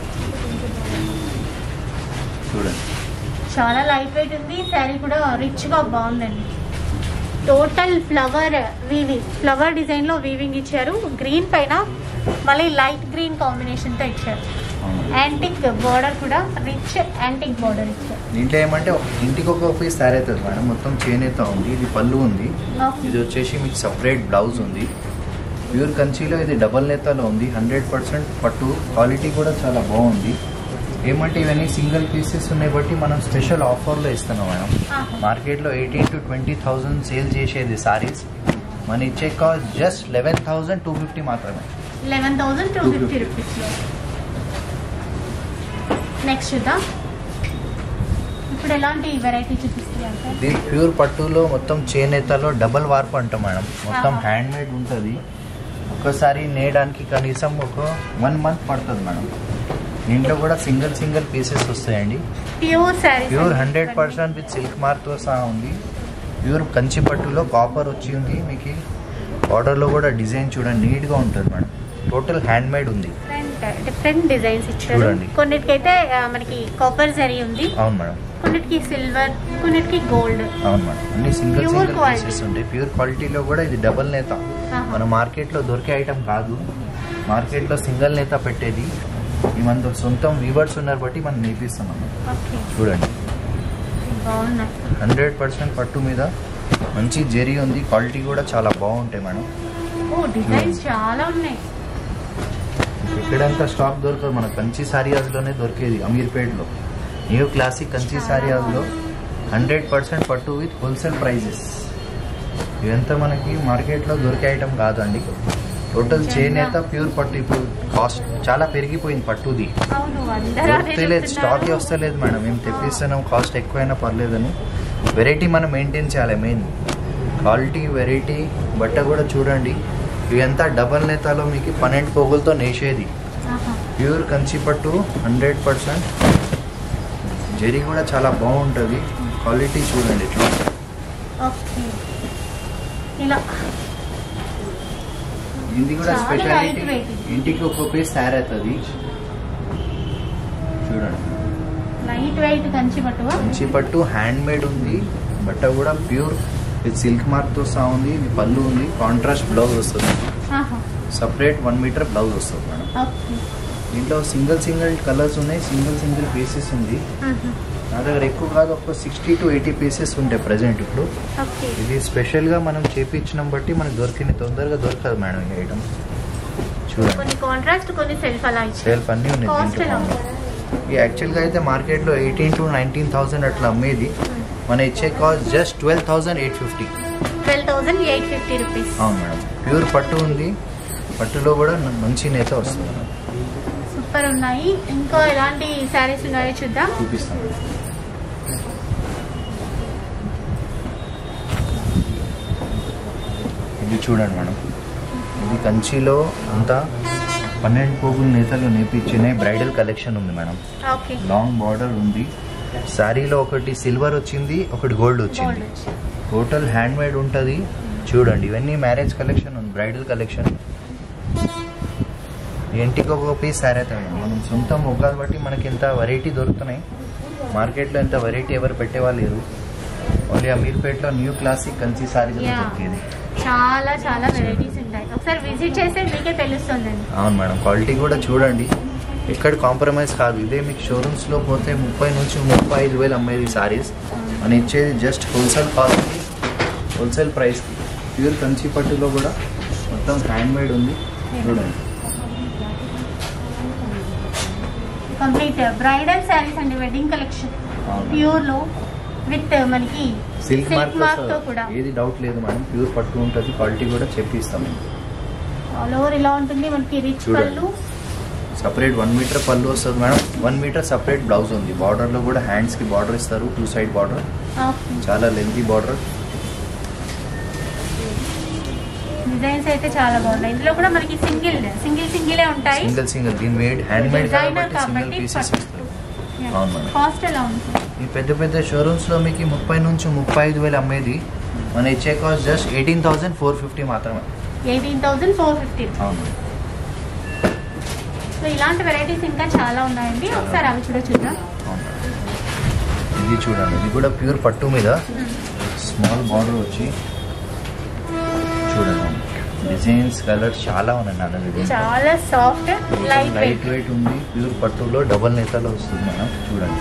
చూడండి చాలా లైట్ వెయిట్ ఉంది శారీ కూడా రిచ్ గా బాగుందండి total flower weaving flower design లో వీవింగ్ ఇచ్చారు గ్రీన్ పైన మళ్ళీ లైట్ గ్రీన్ కాంబినేషన్ తో ఇచ్చారు అవును. యాంటిక్ బోర్డర్ కూడా రిచ్ యాంటిక్ బోర్డర్ ఇచ్చారు దీంట్లో ఏమంటే ఇంటికి ఒక పీస్ శారీ అవుతుంది మేడం మొత్తం చేనేత ఉంది ఇది పళ్ళు ఉంది ఓకే ఇది వచ్చేసి మీకు సపరేట్ బ్లౌజ్ ఉంది ప్యూర్ కంచిలో ఇది డబల్ నేతలో ఉంది హండ్రెడ్ పర్సెంట్ పట్టు క్వాలిటీ కూడా చాలా బాగుంది ఏమంటే ఇవన్నీ సింగిల్ పీసెస్ ఉన్నాయి బట్టి మనం స్పెషల్ ఆఫర్లో ఇస్తున్నాం మేడం ఆహా. మార్కెట్లో eighteen to twenty thousand sale చేసేది సారీస్ మన ఇచ్చే cost just eleven thousand two fifty మాత్రమే eleven thousand two fifty 250 rupees లో నెక్స్ట్ చూద్దాం ఇప్పుడు ఎలాంటి వెరైటీ చూపిస్తున్నారు సార్ ఇది ప్యూర్ పట్టులో మొత్తం చేనేతలో డబల్ వార్ప్ అంటాం మేడం మొత్తం ఆహా. హ్యాండ్ మేడ్ ఉంటుంది ఒక్కసారి నేయడానికి కనీసం ఒక వన్ మంత్ పడుతుంది మేడం దీంట్లో కూడా సింగిల్ సింగిల్ పీసెస్ వస్తాయండి pure sari pure hundred percent with silk మార్క్తో సహా ఉంది ప్యూర్ కంచి పట్టులో కాపర్ వచ్చి ఉంది మీకు బార్డర్లో కూడా డిజైన్ చూడండి నీట్గా ఉంటుంది మేడం టోటల్ హ్యాండ్ మేడ్ ఉంది ఫ్రెండ్ డిఫరెంట్ డిఫరెంట్ డిజైన్స్ ఇచ్చారు చూడండి. కొన్నిటికైతే ఆ, మనకి కాపర్ జరీ ఉంది అవును మేడం కొన్నిటికి సిల్వర్ కొన్నిటికి గోల్డ్ అవును మేడం అన్ని single Pure single quality. Pieces ఉంటాయి ప్యూర్ క్వాలిటీలో కూడా ఇది డబల్ నేత మన మార్కెట్లో దొరికే ఐటమ్ కాదు మార్కెట్లో సింగిల్ నేత పెట్టేది ఈ మన సొంతం వీవర్స్ ఉన్నారు బట్టి మనం నేర్పిస్తున్నాం ఓకే చూడండి బాగున్నాయి హండ్రెడ్ పర్సెంట్ పట్టు మీద మంచి జెరీ ఉంది క్వాలిటీ కూడా చాలా బాగుంటాయి మేడం ఓ డిజైన్స్ చాలా ఉన్నాయి ఎక్కడంతా స్టాక్ దొరకదు మన కంచి సారీ హౌస్లోనే దొరికేది అమీర్పేట్లో న్యూ క్లాసిక్ కంచి చాలా సారీ హౌస్లో హండ్రెడ్ పర్సెంట్ పట్టు విత్ హోల్సేల్ ప్రైజెస్ ఇదంతా మనకి మార్కెట్లో దొరికే ఐటమ్ కాదండి టోటల్ చేనేత ప్యూర్ పట్టు ఇప్పుడు కాస్ట్ చాలా పెరిగిపోయింది పట్టుది అవును అందరూ అదే దొరకలేదు స్టాక్ చెప్తున్నారు. వస్తలేదు మేడం మేము తెప్పిస్తున్నాం కాస్ట్ ఎక్కువైనా పర్లేదని వెరైటీ మనం మెయింటైన్ చేయాలి మెయిన్ క్వాలిటీ వెరైటీ బట్ట కూడా చూడండి ఇవంతా డబల్ నేతాలో మీకు పన్నెండు పోగులతో నేసేది ఆహా. ప్యూర్ కంచి పట్టు హండ్రెడ్ పర్సెంట్ జరీ కూడా చాలా బాగుంటుంది క్వాలిటీ చూడండి ఇట్లా ఓకే ఇలా ఇది కూడా చాలా స్పెషాలిటీ lightweight. ఇంటికి ఒక్కొక్క పీస్ తయారు అవుతుంది చూడండి లైట్ వెయిట్ కంచి పట్టువా కంచి పట్టు హ్యాండ్ మేడ్ ఉంది బట్ట కూడా ప్యూర్ విత్ సిల్క్ మార్క్ తో సహా ఉంది ఇది పళ్ళు ఉంది కాంట్రాస్ట్ బ్లౌజ్ వస్తుంది ఆహా. సపరేట్ వన్ మీటర్ బ్లౌజ్ వస్తుంది మేడం ఓకే దీంట్లో సింగిల్ సింగిల్ కలర్స్ ఉన్నాయి సింగిల్ సింగిల్ పీసెస్ ఉంది ఆహా. నా దగ్గర ఎక్కువ కాదు ఒక సిక్స్టీ టు ఎయిటీ పీసెస్ ఉంటాయి ప్రజెంట్ ఇప్పుడు ఓకే ఇది స్పెషల్గా మనం చేపించడం బట్టి మనకు దొరికిన తొందరగా దొరకదు మేడం ఈ ఐటమ్ చూడండి కొన్ని కాంట్రాస్ట్ కొన్ని సెల్ఫ్ అలా ఇచ్చారు సేల్ఫ్ అన్నీ ఉన్నాయి కాస్ట్ ఎలా దీంట్లో ఉంటుంది ఈ యాక్చువల్గా అయితే మార్కెట్లో ఎయిటీన్ టు నైన్టీన్ థౌసండ్ అట్లా అమ్మేది మన ఇచ్చే cost just twelve thousand eight fifty twelve thousand eight fifty rupees అవును మేడం ప్యూర్ పట్టు ఉంది పట్టులో కూడా న- మంచి నేత వస్తుంది మేడం సూపర్ ఉన్నాయి ఇంకా ఎలాంటి శారీస్ ఉన్నాయో చూద్దాం చూపిస్తాం మేడం. ఇది చూడండి మేడం ఇది కంచిలో అంతా పన్నెండు పోగులు నేతలు నేర్పించిన బ్రైడల్ కలెక్షన్ ఉంది మేడం ఓకే లాంగ్ బార్డర్ ఉంది శారీలో ఒకటి సిల్వర్ వచ్చింది ఒకటి గోల్డ్ వచ్చింది గోల్డ్ టోటల్ హ్యాండ్ మేడ్ ఉంటుంది చూడండి ఇవన్నీ మ్యారేజ్ కలెక్షన్ ఉంది బ్రైడల్ కలెక్షన్ ఇంటికి ఒక పీస్ శారీ అవుతాయి మనం సొంతం ఒక్కది బట్టి మనకి ఇంత వెరైటీ దొరుకుతున్నాయి మార్కెట్లో ఇంత వెరైటీ ఎవరు పెట్టేవాళ్ళు లేరు ఓన్లీ అమీర్పేట్లో new classic Kanchi sari Yeah. దొరికేది చాలా చాలా వెరైటీస్ ఉంటాయి ఒకసారి విజిట్ చేస్తే మీకే తెలుస్తుందండి అవును మేడం క్వాలిటీ కూడా చూడండి ఎక్కడ కాంప్రమైజ్ కాదు ఇదే మీకు షోరూమ్స్లో పోతే ముప్పై నుంచి ముప్పై ఐదు వేలు అమ్మేది సారీస్ అని ఇచ్చేది జస్ట్ హోల్సేల్ కాస్ట్కి హోల్సేల్ ప్రైస్కి ప్యూర్ కంచి పట్టులో కూడా మొత్తం హ్యాండ్ మేడ్ ఉంది చూడండి కంప్లీట్ బ్రైడల్ శారీస్ అండి వెడ్డింగ్ కలెక్షన్ అవును. ప్యూర్ లో విత్ మనకి సిల్క్ సిల్క్ మార్క్ తో మార్క్ కూడా ఏది డౌట్ లేదు మేడం ప్యూర్ పట్టు ఉంటుంది క్వాలిటీ కూడా చెప్పిస్తాం ఆల్ ఓవర్ ఇలా ఉంటుంది మనకి రిచ్ చూడండి. పళ్ళు సపరేట్ వన్ మీటర్ పళ్ళు వస్తుంది madam one metre separate blouse ఉంది బార్డర్లో కూడా హ్యాండ్స్కి బార్డర్ ఇస్తారు టూ సైడ్ బార్డర్ ఓకే చాలా లెంతీ బార్డర్ డిజైన్స్ అయితే చాలా బాగున్నాయి ఇందులో కూడా మనకి సింగిల్ సింగిల్ సింగిలే ఉంటాయి సింగిల్ సింగిల్ దీని మేడ్ హ్యాండ్ మేడ్ డిజైనర్ కాబట్టి సింగిల్ కాబట్టి పీసెస్ ఇస్తారు అవును మేడం. కాస్ట్ ఎలా ఉంటుంది ఈ పెద్ద పెద్ద షోరూమ్స్ లో మీకు ముప్పై నుంచి ముప్పై ఐదు వేలు అమ్మేది మన ఇచ్చే cost just eighteen thousand four fifty మాత్రమే ఎయిటీన్ థౌసండ్ ఫోర్ ఫిఫ్టీ అవును సో ఇలాంటి వెరైటీస్ ఇంకా చాలా ఉన్నాయండి ఒకసారి అవి కూడా చూద్దాం అవును ఇది చూడండి ఇది కూడా ప్యూర్ పట్టు మీద స్మాల్ బార్డర్ వచ్చి చూడండి డిజైన్స్ కలర్స్ చాలా ఉన్నాయి నా దగ్గర దీంట్లో. చాలా soft light light weight weight ఉంది ప్యూర్ పట్టులో డబల్ నేతలో వస్తుంది మేడం చూడండి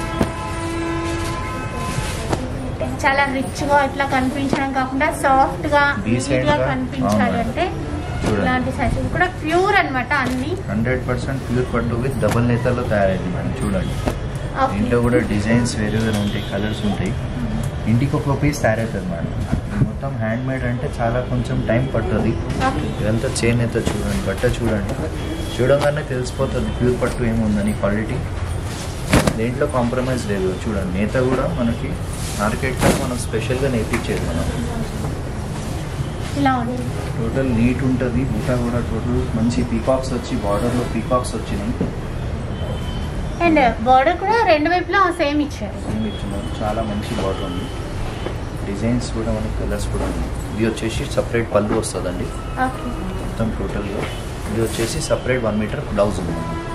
చాలా రిచ్ గా ఇట్లా కనిపించడం కాకుండా సాఫ్ట్ గా Decent నీట్ గా గా, కనిపించాలి అవును. అంటే చూడండి. ఇలాంటి సైజెస్ కూడా ప్యూర్ అన్నమాట అన్ని హండ్రెడ్ పర్సెంట్ ప్యూర్ పట్టు విత్ డబల్ నేతలో తయారైంది మేడం చూడండి ఓకే. దీంట్లో కూడా డిజైన్స్ వేరే వేరే ఉంటాయి కలర్స్ ఉంటాయి ఇంటికి ఒక పీస్ తయారవుతుంది మేడం మొత్తం హ్యాండ్ మేడ్ అంటే చాలా కొంచెం టైం పడుతుంది ఓకే. ఇదంతా చేన్ అయితే చూడండి బట్ట చూడండి చూడంగానే తెలిసిపోతుంది ప్యూర్ పట్టు ఏముందని క్వాలిటీ దేంట్లో కాంప్రమైజ్ లేదు చూడండి నేత కూడా మనకి మార్కెట్లో మనం స్పెషల్గా నేర్పించేది మనం ఇలా ఉంటుంది టోటల్ నీట్ ఉంటుంది బుట్ట కూడా టోటల్ మంచి పీకాక్స్ వచ్చి బార్డర్లో పీకాక్స్ వచ్చినాయి అండ్ బార్డర్ కూడా రెండు వైపులా సేమ్ ఇచ్చారు ఏమి ఇచ్చినారు చాలా మంచి బార్డర్ ఉంది డిజైన్స్ కూడా మనకి కలర్స్ కూడా ఉన్నాయి ఇది వచ్చేసి సపరేట్ పళ్ళు వస్తుందండి ఓకే మొత్తం టోటల్గా ఇది వచ్చేసి సపరేట్ వన్ మీటర్ బ్లౌజ్ ఉంది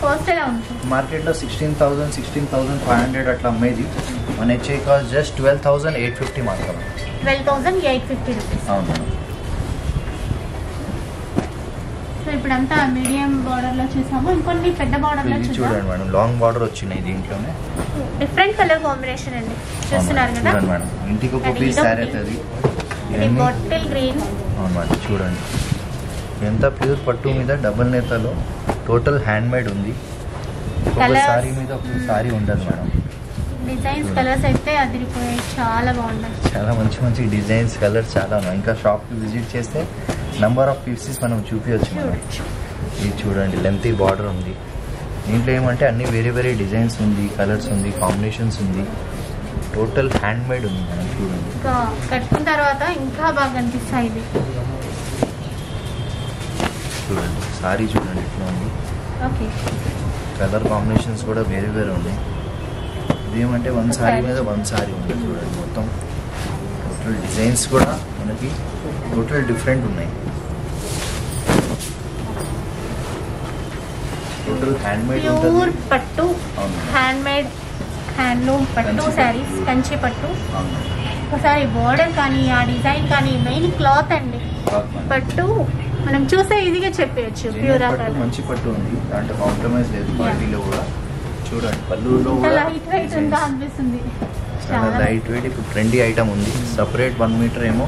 కాస్ట్ ఎలా ఉంటుంది మార్కెట్లో sixteen thousand sixteen thousand five hundred అట్లా అమ్మేది మన HI cost just twelve thousand eight fifty మాత్రమే twelve thousand eight fifty rupees అవును మేడం సో ఇప్పుడంతా మీడియం బార్డర్ లో చూసాము ఇంకొన్ని పెద్ద బార్డర్ లో ఇది చూద్దాం చూడండి మేడం లాంగ్ బార్డర్ వచ్చినాయి దీంట్లోనే డిఫరెంట్ కలర్ కాంబినేషన్ అండి చూస్తున్నారు అవును, కదా చూడండి మేడం ఇంటికి ఒక అది పీస్ ఇదొకటి. శారీ అవుతుంది ఇది ఇవన్నీ బాటిల్ గ్రీన్ అవును మేడం చూడండి ఎంత ప్యూర్ పట్టు మీద డబుల్ నేతలో టోటల్ హ్యాండ్ మేడ్ ఉంది ఒక Colours. సారీ మీద ఒక సారీ ఉండదు మేడం డిజైన్స్ కలర్స్ అయితే అదిరిపోయాయి చాలా బాగున్నాయి చాలా మంచి మంచి డిజైన్స్ కలర్స్ చాలా ఉన్నాయి ఇంకా షాప్కి విజిట్ చేస్తే నంబర్ ఆఫ్ పీసెస్ మనం చూపించవచ్చు మేడం చూడొచ్చు ఇది చూడండి లెంతీ బార్డర్ ఉంది దీంట్లో ఏమంటే అన్ని వేరే వేరే డిజైన్స్ ఉంది కలర్స్ ఉంది కాంబినేషన్స్ ఉంది టోటల్ హ్యాండ్ మేడ్ ఉంది మనం చూడండి ఇంకా కట్టుకున్న తర్వాత ఇంకా బాగా అనిపిస్తాయి ఇది చూడండి సారీ చూడండి ఎట్లా ఉంది ఓకే కలర్ కాంబినేషన్స్ కూడా వేరే వేరే ఉన్నాయి ఇదేమంటే వన్ సారీ మీద వన్ సారీ ఉంది చూడండి మొత్తం టోటల్ డిజైన్స్ కూడా మనకి టోటల్ డిఫరెంట్ ఉన్నాయి టోటల్ హ్యాండ్ మేడ్ ప్యూర్ ఉంటుంది పట్టు అవును హ్యాండ్ మేడ్ హ్యాండ్లూమ్ పట్టు కంచి పట్టు. శారీస్ కంచి పట్టు అవును ఒకసారి బార్డర్ కానీ ఆ డిజైన్ కానీ మెయిన్ క్లాత్ అండి క్లాత్ మేడం. పట్టు మనం చూసే ఈజీగా చెప్పేయచ్చు జెన్యున్ ప్యూర్ పట్టు మంచి పట్టు ఉంది దాంట్లో కాంప్రమైజ్ లేదు క్వాలిటీలో కూడా చూడండి పళ్ళులో ఇంకా కూడా లైట్ వెయిట్ ఉందా అనిపిస్తుంది చాలా చాలా లైట్ వెయిట్ ఇప్పుడు ట్రెండీ ఐటమ్ ఉంది సపరేట్ వన్ మీటర్ ఏమో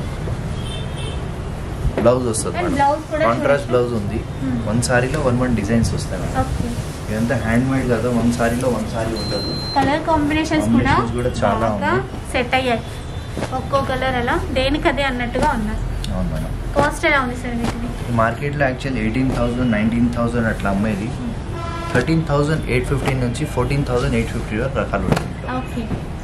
బ్లౌజ్ వస్తుంది And మేడం blouse కూడా కాంట్రాస్ట్ చూడండి. బ్లౌజ్ ఉంది Hmm. వన్ సారీలో వన్ వన్ డిజైన్స్ వస్తాయి మేడం ఓకే ఇదంతా హ్యాండ్ మేడ్ కదా వన్ సారీలో వన్ సారీ ఉండదు కలర్ కాంబినేషన్స్ కూడా Combinations కూడా చాలా బాగా సెట్ అయ్యాయి ఒక్కో కలర్ అలా దేనికి అదే అన్నట్టుగా ఉన్నాయి అవును మేడం కాస్ట్ ఎలా ఉంది సార్ వీటిని మార్కెట్లో actual eighteen thousand nineteen thousand అట్లా అమ్మేది థర్టీన్ థౌసండ్ ఎయిట్ ఫిఫ్టీ నుంచి ఫోర్టీన్ థౌసండ్ ఎయిట్ ఫిఫ్టీ వరకు రకాలు ఉంటాయి ఓకే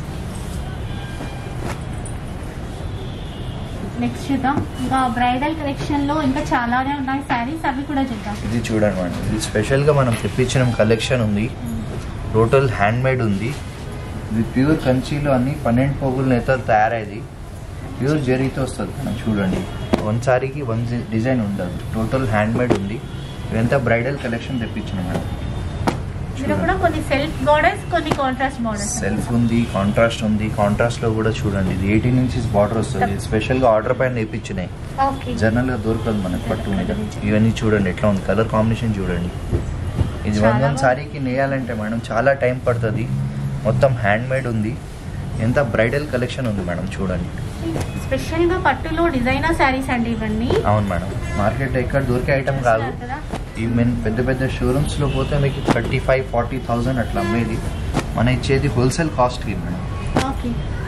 నెక్స్ట్ చూద్దాం ఇంకా బ్రైడల్ కలెక్షన్ లో ఇంకా చాలానే ఉన్నాయి శారీస్ అవి కూడా చూద్దాం ఇది చూడండి మేడం ఇది స్పెషల్గా మనం తెప్పించిన కలెక్షన్ ఉంది టోటల్ హ్యాండ్ మేడ్ ఉంది ఇది ప్యూర్ కంచిలో అన్ని పన్నెండు పోగుల నేతలు తయారైంది ప్యూర్ జరీతో వస్తుంది మనం చూడండి వన్ సారీకి వన్ డిజైన్ ఉండదు టోటల్ హ్యాండ్ మేడ్ ఉంది ఇదంతా బ్రైడల్ కలెక్షన్ తెప్పించిన మేడం ఇందులో కూడా కొన్ని సెల్ఫ్ బార్డర్స్ కొన్ని కాంట్రాస్ట్ బార్డర్స్ సెల్ఫ్ ఉంది కాంట్రాస్ట్ ఉంది కాంట్రాస్ట్ లో కూడా చూడండి ఇది ఎయిటీన్ ఇంచెస్ బార్డర్ వస్తుంది స్పెషల్ గా ఆర్డర్ పైన తెప్పించినాయి ఓకే జనరల్ గా దొరకదు మనకు పట్టు మీద ఇవన్నీ చూడండి ఎట్లా ఉంది కలర్ కాంబినేషన్ చూడండి ఇది చాలా వన్ వన్ బాగుంది. సారీకి నేయాలంటే మేడం చాలా టైం పడుతుంది మొత్తం హ్యాండ్ మేడ్ ఉంది ఎంత బ్రైడల్ కలెక్షన్ ఉంది మేడం చూడండి స్పెషల్ గా పట్టులో డిజైనర్ శారీస్ అండి ఇవన్నీ అవును మేడం మార్కెట్ ఎక్కడ దొరికే ఐటమ్ కాదు చూస్తున్నారు కదా? ఈ మెన్ పెద్ద పెద్ద షోరూమ్స్ లో పోతే మీకు థర్టీ ఫైవ్ ఫార్టీ థౌసండ్ అట్లా అమ్మేది మన ఇచ్చేది హోల్సేల్ కాస్ట్కి మేడం ఓకే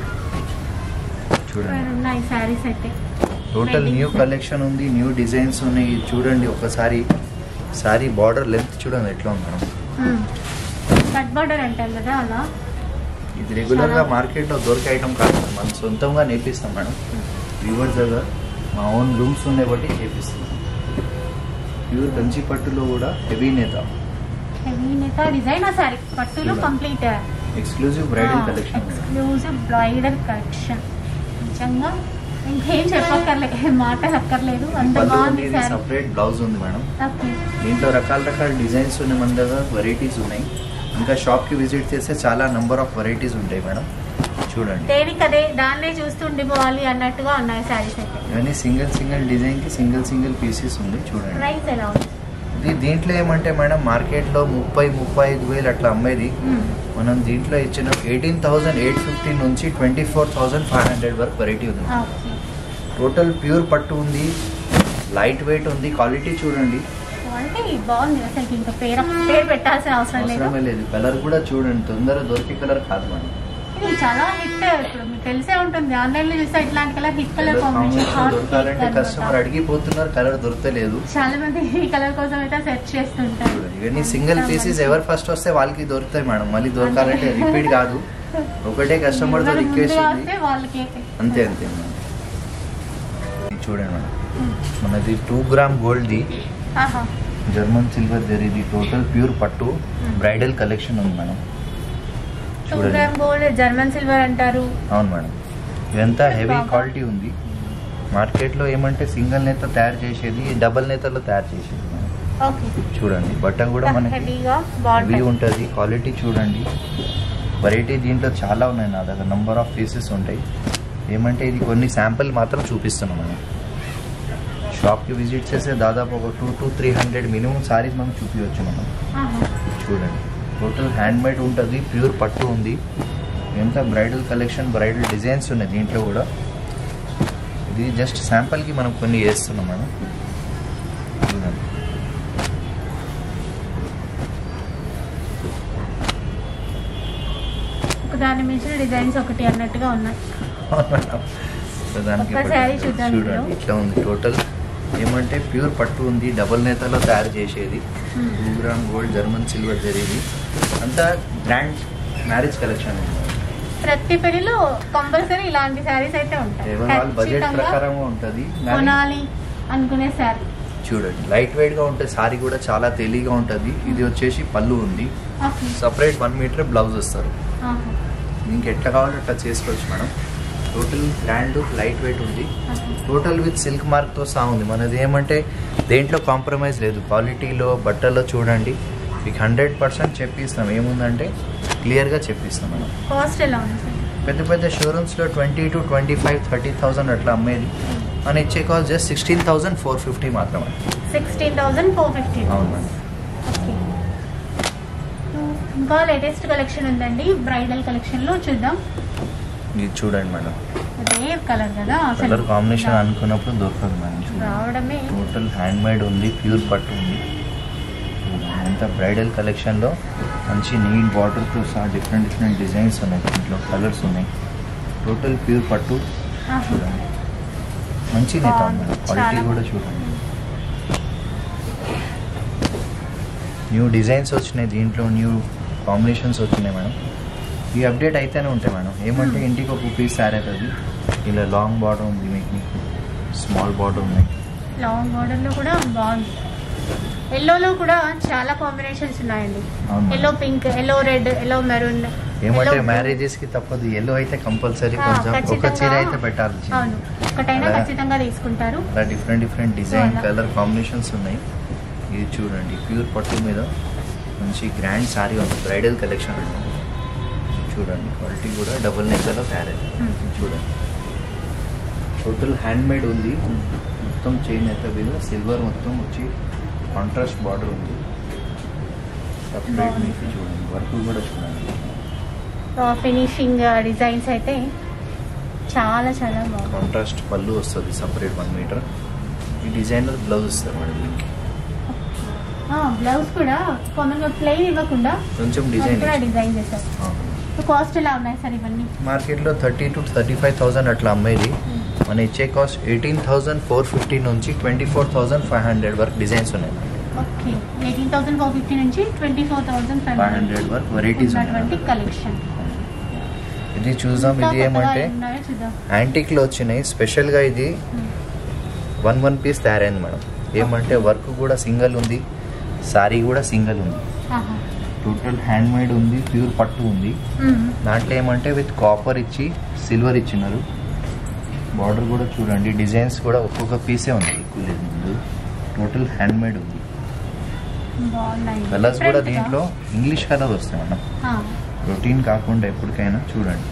చూడండి ఉన్నాయి శారీస్ అయితే టోటల్ న్యూ కలెక్షన్ ఉంది న్యూ డిజైన్స్ ఉన్నాయి ఇది చూడండి ఒకసారి సారీ బార్డర్ లెంత్ చూడండి ఎట్లా ఉంది మేడం కట్ బార్డర్ అంటారు కదా అలా ఇది రెగ్యులర్ గా చాలా- మార్కెట్ లో దొరికే ఐటమ్ కాదు మేడం. మనం సొంతంగా నేర్పిస్తాం మేడం వ్యూవర్స్ దగ్గర మా ఓన్ రూమ్స్ ఉన్నాయి బట్టి చేపిస్తాం ప్యూర్ కంచి పట్టులో కూడా హెవీ నేత హెవీ నేత డిజైనర్ శారీ పట్టులో చూడండి. Complete exclusive bridal collection madam exclusive bridal collection నిజంగా ఇంకేం చెప్పక్కర్లే మాటలు అక్కర్లేదు అంత పళ్ళు ఉంది బాగుంది ఇది శారీ సపరేట్ బ్లౌజ్ ఉంది మేడం ఓకే దీంట్లో రకాల రకాల డిజైన్స్ ఉన్నాయి మన దగ్గర వెరైటీస్ ఉన్నాయి ఇంకా షాప్కి విజిట్ చేస్తే చాలా నంబర్ ఆఫ్ వెరైటీస్ ఉంటాయి మేడం చూడండి దేనికి అదే దాన్నే చూస్తూ ఉండిపోవాలి అన్నట్టుగా ఉన్నాయి శారీస్ అయితే ఇవన్నీ సింగిల్ సింగిల్ డిజైన్కి సింగిల్ సింగిల్ పీసెస్ ఉంది చూడండి ప్రైస్ ఎలా ఉంది ఇది దీంట్లో ఏమంటే మేడం మార్కెట్లో ముప్పై ముప్పై ఐదు వేలు అట్లా అమ్మేది మనం దీంట్లో ఇచ్చిన ఎయిటీన్ థౌసండ్ ఎయిట్ ఫిఫ్టీ నుంచి twenty four thousand five hundred వరకు వెరైటీ ఉంది ఓకే టోటల్ ప్యూర్ పట్టు ఉంది లైట్ వెయిట్ ఉంది క్వాలిటీ చూడండి అంటే బాగుంది అసలు ఇంకా పేరు పేరు పెట్టాల్సిన అవసరం లేదు అవసరమే లేదు కలర్ కూడా చూడండి తొందర దొరికే కలర్ కాదు మేడం ఇది చాలా హిట్ ఇప్పుడు మీకు తెలిసే ఉంటుంది ఆన్లైన్ లో చూస్తే ఇట్లాంటి colour hit colour colour combination combination దొరకాలంటే కస్టమర్ అడిగిపోతున్నారు కలర్ దొరకలేదు చాలా మంది ఈ కలర్ కోసం అయితే సెర్చ్ చేస్తుంటారు ఇవన్నీ సింగిల్ పీసెస్ ఎవరు ఫస్ట్ వస్తే వాళ్ళకి దొరుకుతాయి మేడం మళ్ళీ దొరకాలంటే రిపీట్ కాదు ఒకటే కస్టమర్ తో ఎవరు రిక్వెస్ట్ ముందుగా ఉంది వస్తే వాళ్ళకి అంతే అంతే మేడం ఇది చూడండి మేడం మనది టూ గ్రామ్ గోల్డ్ది ఆహా జర్మన్ సిల్వర్ జరిది టోటల్ ప్యూర్ పట్టు బ్రైడల్ కలెక్షన్ ఉంది మేడం టూ చూడండి గ్రామ్ గోల్డ్ జర్మన్ సిల్వర్ అంటారు అవును మేడం ఇదంతా హెవీ బాగా. క్వాలిటీ ఉంది మార్కెట్లో ఏమంటే సింగిల్ నేత తయారు చేసేది డబల్ నేతలో తయారు చేసేది మేడం ఓకే చూడండి బట్ట కూడా మనకి హెవీగా హెవీ బాగుంటుంది ఉంటుంది క్వాలిటీ చూడండి వెరైటీ దీంట్లో చాలా ఉన్నాయి నా దగ్గర నంబర్ ఆఫ్ పీసెస్ ఉంటాయి ఏమంటే ఇది కొన్ని శాంపిల్ మాత్రం చూపిస్తున్నాం మనం షాప్కి విజిట్ చేస్తే దాదాపు ఒక two to three hundred minimum saris మనం చూపించవచ్చు మనం చూడండి టోటల్ హ్యాండ్ మేడ్ ఉంటుంది ప్యూర్ పట్టు ఉంది ఎంత బ్రైడల్ కలెక్షన్ బ్రైడల్ డిజైన్స్ ఉన్నాయి దీంట్లో కూడా ఇది జస్ట్ శాంపుల్కి మనం కొన్ని వేస్తున్నాం మనం చూడండి ఒక దాని మించిన డిజైన్స్ ఒకటి అన్నట్టుగా ఉన్నాయి సో దానికి ఒక్క saree చూద్దాం ఇందులో. చూడండి ఇట్లా ఉంది టోటల్ ఏమంటే ప్యూర్ పట్టు ఉంది డబల్ నేతలో తయారు చేసేది two gram gold German silver జరిగింది అంతా గ్రాండ్ మ్యారేజ్ కలెక్షన్ ఉంది ప్రతి పెళ్లిలో కంపల్సరీ ఇలాంటి శారీస్ అయితే ఉంటాయి ఏవో వాళ్ళ బడ్జెట్ ఖచ్చితంగా ప్రకారం ఉంటుంది కానీ కొనాలి అనుకునే శారీ చూడండి లైట్ వెయిట్ గా ఉంటుంది సారీ కూడా చాలా తేలిగా ఉంటుంది ఇది వచ్చేసి పళ్ళు ఉంది okay separate one metre blouse వస్తారు ఆహా. ఇంక ఎట్లా కావాలో అట్లా చేసుకోవచ్చు madam total grand light weight ఉంది ఆహా. టోటల్ విత్ సిల్క్ మార్క్తో సహా ఉంది మనది ఏమంటే దేంట్లో కాంప్రమైజ్ లేదు క్వాలిటీలో బట్టల్లో చూడండి మీకు హండ్రెడ్ పర్సెంట్ చెప్పిస్తాం ఏముందంటే క్లియర్గా చెప్పిస్తాం మనం కాస్ట్ ఎలా ఉంది సార్ పెద్ద పెద్ద షోరూమ్స్లో twenty to twenty five thirty thousand అట్లా అమ్మేది మన ఇచ్చే cost just sixteen thousand four fifty మాత్రమే సిక్స్టీన్ థౌసండ్ ఫోర్ ఫిఫ్టీ అవును మేడం ఓకే ఇంకా లేటెస్ట్ కలెక్షన్ ఉందండి బ్రైడల్ కలెక్షన్ లో చూద్దాం ఇది చూడండి మేడం రేర్ కలర్ కదా అసలు కలర్ కాంబినేషన్ అనుకున్నప్పుడు దొరకదు మేడం చూడండి రావడమే టోటల్ హ్యాండ్ మేడ్ ఉంది ప్యూర్ పట్టు ఉంది అంత బ్రైడల్ కలెక్షన్లో మంచి నీట్ బార్డర్తో సహా డిఫరెంట్ డిఫరెంట్ డిజైన్స్ ఉన్నాయి దీంట్లో కలర్స్ ఉన్నాయి టోటల్ ప్యూర్ పట్టు ఆహా. చూడండి మంచి నేత బాగుంది. మేడం క్వాలిటీ చాలా కూడా చూడండి న్యూ డిజైన్స్ వచ్చినాయి దీంట్లో న్యూ కాంబినేషన్స్ వచ్చినాయి మేడం ఈ అప్డేట్ అయితేనే ఉంటాయి మేడం ఏమంటే Hmm. ఇంటికి ఒక పీస్ సారీ అవుతుంది ఇలా లాంగ్ బార్డర్ ఉంది మీకు స్మాల్ బార్డర్ ఉన్నాయి లాంగ్ బార్డర్ లో కూడా బాగుంది ఎల్లోలో కూడా చాలా కాంబినేషన్స్ ఉన్నాయండి అవును madam. Yellow pink yellow red yellow maroon ఏమంటే మ్యారేజెస్ కి తప్పదు ఎల్లో అయితే కంపల్సరీ ఆ, కొంచెం ఒక ఖచ్చితంగా. చీర అయితే పెట్టాలి అవును ఒకటైనా అలా- ఖచ్చితంగా తీసుకుంటారు అలా డిఫరెంట్ డిఫరెంట్ డిజైన్ అలా. కలర్ కాంబినేషన్స్ ఉన్నాయి ఇది చూడండి ప్యూర్ పట్టు మీద మంచి గ్రాండ్ సారీ ఉంది బ్రైడల్ కలెక్షన్ అండి చూడండి క్వాలిటీ కూడా డబుల్ నెక్కలో తయారైంది Hmm. చూడండి టోటల్ హ్యాండ్ మేడ్ ఉంది మొత్తం చైన్ అయితే మీద సిల్వర్ మొత్తం వచ్చి కాంట్రాస్ట్ బార్డర్ ఉంది సపరేట్ బాగుంది. మీకు చూడండి వర్క్ కూడా చూడండి ఫినిషింగ్ డిజైన్స్ అయితే చాలా చాలా బాగుంది కాంట్రాస్ట్ పళ్ళు వస్తుంది సపరేట్ వన్ మీటర్ ఈ డిజైనర్ బ్లౌజ్ ఇస్తారు మేడం దీనికి బ్లౌజ్ కూడా కామన్ గా ప్లెయిన్ ఇవ్వకుండా కొంచెం అది డిజైన్ కూడా డిజైన్ చేశారు కాస్ట్ ఎలా ఉన్నాయి సార్ ఇవన్నీ మార్కెట్లో thirty to thirty five thousand అట్లా అమ్మేది మన ఇచ్చే cost eighteen thousand four fifty నుంచి twenty four thousand five hundred వరకు డిజైన్స్ ఉన్నాయి okay eighteen thousand four fifty నుంచి twenty four thousand five five hundred వరకు వెరైటీస్ ఉన్నటువంటి ఉన్నాయి కలెక్షన్ ఇది చూద్దాం ఇది ఏమంటే చూద్దాం యాంటిక్లో వచ్చినాయి స్పెషల్గా ఇది వన్ వన్ పీస్ తయారైంది మేడం ఏమంటే వర్క్ కూడా సింగిల్ ఉంది సారీ కూడా సింగిల్ ఉంది ఆహా. టోటల్ హ్యాండ్ మేడ్ ఉంది ప్యూర్ పట్టు ఉంది మ్మ్. దాంట్లో ఏమంటే విత్ కాపర్ ఇచ్చి సిల్వర్ ఇచ్చినారు బార్డర్ కూడా చూడండి డిజైన్స్ కూడా ఒక్కొక్క పీసే ఉంది ఎక్కువ లేదు ముందు టోటల్ హ్యాండ్ మేడ్ ఉంది బాగున్నాయి కలర్స్ కూడా Different గా. దీంట్లో ఇంగ్లీష్ కలర్ వస్తాయి మనం ఆ. రొటీన్ కాకుండా ఎప్పటికైనా చూడండి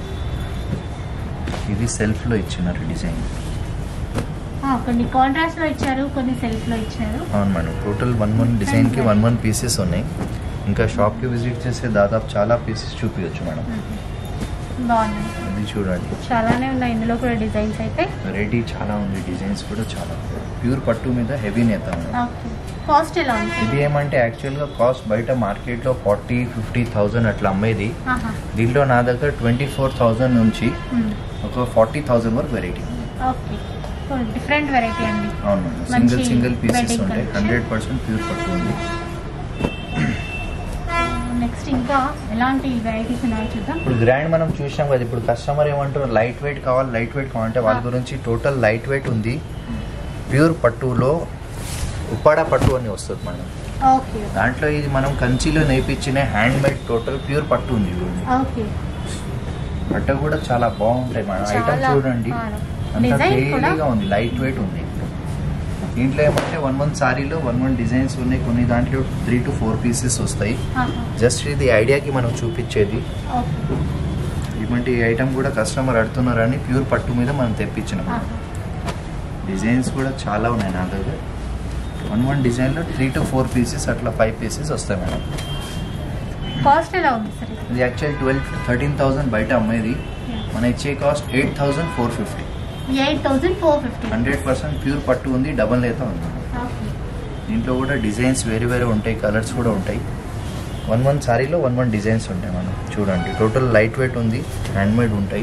ఇది సెల్ఫ్లో ఇచ్చినారు డిజైన్ ఆ, కొన్ని కాంట్రాస్ట్ లో ఇచ్చారు కొన్ని సెల్ఫ్ లో ఇచ్చారు అవును మేడం టోటల్ వన్ వన్ డిజైన్కి వన్ వన్ పీసెస్ ఉన్నాయి ఇంకా షాప్కి విజిట్ చేస్తే దాదాపు చాలా పీసెస్ చూపించచ్చు మేడం బాగున్నాయి ఇది చూడండి చాలానే ఉన్నాయి ఇందులో కూడా డిజైన్స్ అయితే వెరైటీ చాలా ఉంది డిజైన్స్ కూడా చాలా ప్యూర్ పట్టు మీద హెవీ నేత మేడం ఓకే కాస్ట్ ఎలా ఉంది ఇది ఏమంటే యాక్చువల్గా కాస్ట్ బయట మార్కెట్లో ఫార్టీ ఫిఫ్టీ థౌజండ్ అట్లా అమ్మేది ఆహా. దీంట్లో నా దగ్గర ట్వంటీ ఫోర్ థౌజండ్ నుంచి మ్మ్. ఒక ఫార్టీ థౌజండ్ వరకు వెరైటీ ఉంది ఓకే డిఫరెంట్ వెరైటీ అండి అవును మేడం మంచి సింగిల్ సింగిల్ పీసెస్ wedding ఉంటాయి collection. హండ్రెడ్ పర్సెంట్ ప్యూర్ పట్టు ఉంది నెక్స్ట్ ఇంకా ఎలాంటి వెరైటీస్ ఉన్నాయో చూద్దాం ఇప్పుడు గ్రాండ్ మనం చూసాం కదా ఇప్పుడు కస్టమర్ ఏమంటారు లైట్ వెయిట్ కావాలి లైట్ వెయిట్ కావాలంటే వాళ్ళ ఆ. గురించి టోటల్ లైట్ వెయిట్ ఉంది ప్యూర్ పట్టులో ఉప్పాడ పట్టు అని వస్తుంది మనం ఓకే దాంట్లో ఇది మనం కంచిలో నేర్పించిన హ్యాండ్ మేడ్ టోటల్ ప్యూర్ పట్టు ఉంది చూడండి ఓకే బట్ట కూడా చాలా బాగుంటాయి మేడం ఐటమ్ చాలా చూడండి అవును. అంత డిజైన్ కూడా తేలిగా ఉంది లైట్ వెయిట్ ఉంది దీంట్లో ఏమంటే వన్ వన్ సారీలో వన్ వన్ డిజైన్స్ ఉన్నాయి కొన్ని దాంట్లో త్రీ టు ఫోర్ పీసెస్ వస్తాయి ఆహా. జస్ట్ ఇది ఐడియాకి మనం చూపించేది ఓకే ఇటువంటి ఐటమ్ కూడా కస్టమర్ అడుగుతున్నారని ప్యూర్ పట్టు మీద మనం తెప్పించినాం ఆహా. డిజైన్స్ కూడా చాలా ఉన్నాయి నా దగ్గర వన్ వన్ డిజైన్లో త్రీ టు ఫోర్ పీసెస్ అట్లా ఫైవ్ పీసెస్ వస్తాయి మేడం కాస్ట్ ఎలా ఉంది సార్ ఇది ఇది యాక్చువల్ ట్వెల్వ్ థర్టీన్ థౌసండ్ బయట అమ్మేది మన ఇచ్చే cost eight thousand four fifty eight thousand four fifty hundred percent pure పట్టు ఉంది డబల్ నేత ఉంది దీంట్లో కూడా డిజైన్స్ వేరే వేరే ఉంటాయి కలర్స్ కూడా ఉంటాయి వన్ వన్ సారీలో వన్ వన్ డిజైన్స్ ఉంటాయి మనం చూడండి టోటల్ లైట్ వెయిట్ ఉంది హ్యాండ్మేడ్ ఉంటాయి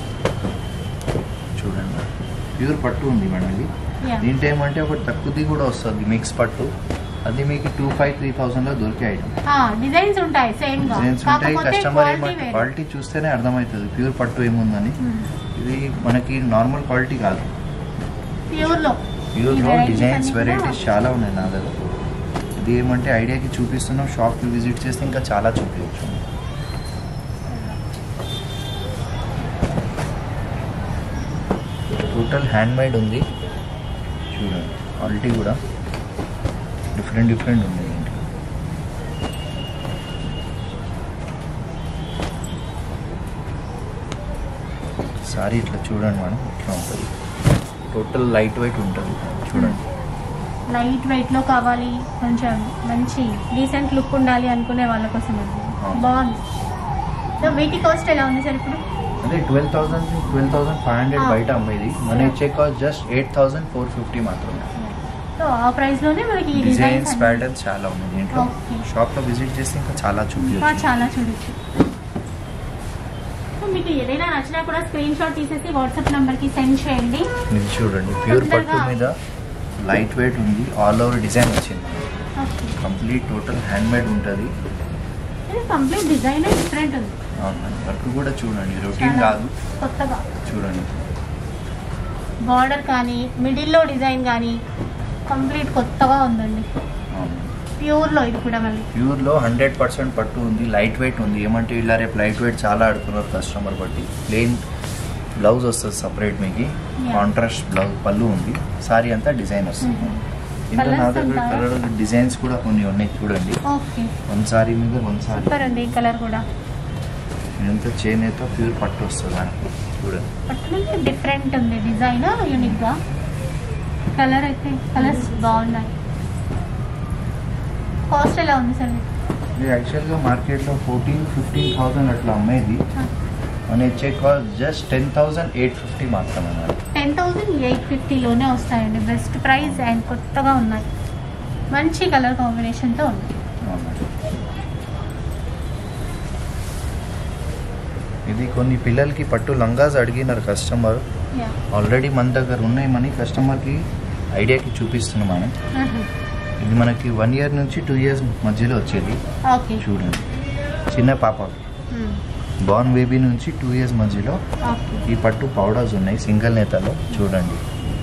చూడండి ప్యూర్ పట్టు ఉంది మేడం ఇది దీంట్లో ఏమంటే ఒకటి తక్కువది కూడా వస్తుంది మిక్స్ పట్టు అది మీకు టూ ఫైవ్ త్రీ థౌసండ్లో దొరికే ఐటమ్ డిజైన్స్ ఉంటాయి సేమ్ గా డిజైన్స్ ఉంటాయి కాకపోతే కస్టమర్ క్వాలిటీ ఏమంటే వేరే క్వాలిటీ చూస్తేనే అర్థమవుతుంది ప్యూర్ పట్టు ఏముందని Hmm. ఇది మనకి నార్మల్ క్వాలిటీ కాదు ప్యూర్ లో ప్యూర్ ఈ లో varieties డిజైన్స్ అన్నీ కూడా- వెరైటీస్ చాలా ఉన్నాయి నా దగ్గర ఇది ఏమంటే ఐడియాకి చూపిస్తున్నాం షాప్కి విజిట్ చేస్తే ఇంకా చాలా చూపించచ్చు టోటల్ హ్యాండ్ మేడ్ ఉంది చూడండి క్వాలిటీ కూడా డిఫరెంట్ డిఫరెంట్ ఉంది దీంట్లో సారీ ఇట్లా చూడండి మేడం ఇట్లా ఉంటుంది టోటల్ లైట్ వెయిట్ ఉంటుంది చూడండి లైట్ వెయిట్ లో కావాలి కొంచెం మంచి డీసెంట్ లుక్ ఉండాలి అనుకునే వాళ్ళ కోసం అది. అవును. బాగుంది సో వీటి కాస్ట్ ఎలా ఉంది సార్ ఇప్పుడు అదే twelve thousand twelve thousand five hundred Ah. బయట అమ్మేది మన ఇచ్చే cost just eight thousand four fifty మాత్రమే సో ఆ ప్రైస్ లోనే మనకి ఈ డిజైన్స్ డిజైన్స్ ప్యాటర్న్స్ చాలా ఉన్నాయి దీంట్లో Okay. షాప్లో విజిట్ చేస్తే ఇంకా చాలా ఇంకా చూపించచ్చు చాలా చూడొచ్చు సో మీకు ఏదైనా నచ్చినా కూడా స్క్రీన్ షాట్ తీసేసి వాట్సాప్ నంబర్ కి సెండ్ చేయండి ఇది చూడండి ప్యూర్ పట్టు తొందరగా. మీద లైట్ వెయిట్ ఉంది ఆల్ ఓవర్ డిజైన్ వచ్చింది okay complete total hand made ఉంటుంది ఇది కంప్లీట్ డిజైన్ డిఫరెంట్ ఉంది వర్క్ కూడా చూడండి రొటీన్ చాలా కాదు కొత్తగా చూడండి బార్డర్ కానీ మిడిల్లో డిజైన్ కానీ కంప్లీట్ కొత్తగా ఉందండి ప్యూర్లో ఇది కూడా మళ్ళీ ప్యూర్లో హండ్రెడ్ పర్సెంట్ పట్టు ఉంది లైట్ వెయిట్ ఉంది ఏమంటే ఇలా రేపు లైట్ వెయిట్ చాలా ఆడుతున్నారు కస్టమర్ బట్టి ప్లెయిన్ బ్లౌజ్ వస్తుంది సపరేట్ మీకు Yeah. కాంట్రాస్ట్ బ్లౌజ్ పళ్ళు ఉంది సారీ అంతా డిజైన్ వస్తుంది Mhm. ఇంకా నా Colours దగ్గర అంతా? కలర్ డిజైన్స్ కూడా కొన్ని ఉన్నాయి చూడండి ఓకే వన్ సారీ మీద వన్ సారీ సూపర్ ఉంది ఈ కలర్ కూడా ఇదంతా చేనేత ప్యూర్ పట్టు వస్తుంది మనకి చూడండి పట్టు డిఫరెంట్ ఉంది డిజైన్ యూనిక్ గా కలర్ అయితే కలర్స్ బాగున్నాయి కాస్ట్ ఎలా ఉంది సార్ మీకు? ఇది యాక్చువల్గా మార్కెట్లో ఫోర్టీన్ ఫిఫ్టీన్ థౌసండ్ అట్లా అమ్మేది మన ఇచ్చే cost just ten thousand eight fifty మాత్రమే మేడం టెన్ థౌజండ్ ఎయిట్ ఫిఫ్టీలోనే వస్తాయండి బెస్ట్ ప్రైస్ అండ్ కొత్తగా ఉన్నాయి మంచి కలర్ కాంబినేషన్తో ఉంది అవునండి. ఇది కొన్ని పిల్లలకి పట్టు లంగాస్ అడిగినారు కస్టమర్ యా ఆల్రెడీ మన దగ్గర ఉన్నాయి మనీ కస్టమర్కి ఐడియాకి చూపిస్తున్నాం మనం ఇది మనకి వన్ ఇయర్ నుంచి టూ ఇయర్స్ మధ్యలో వచ్చేది ఓకే చూడండి చిన్న పాప బార్న్ బేబీ నుంచి టూ ఇయర్స్ మధ్యలో ఓకే ఈ పట్టు పౌడర్స్ ఉన్నాయి సింగిల్ నేతలో చూడండి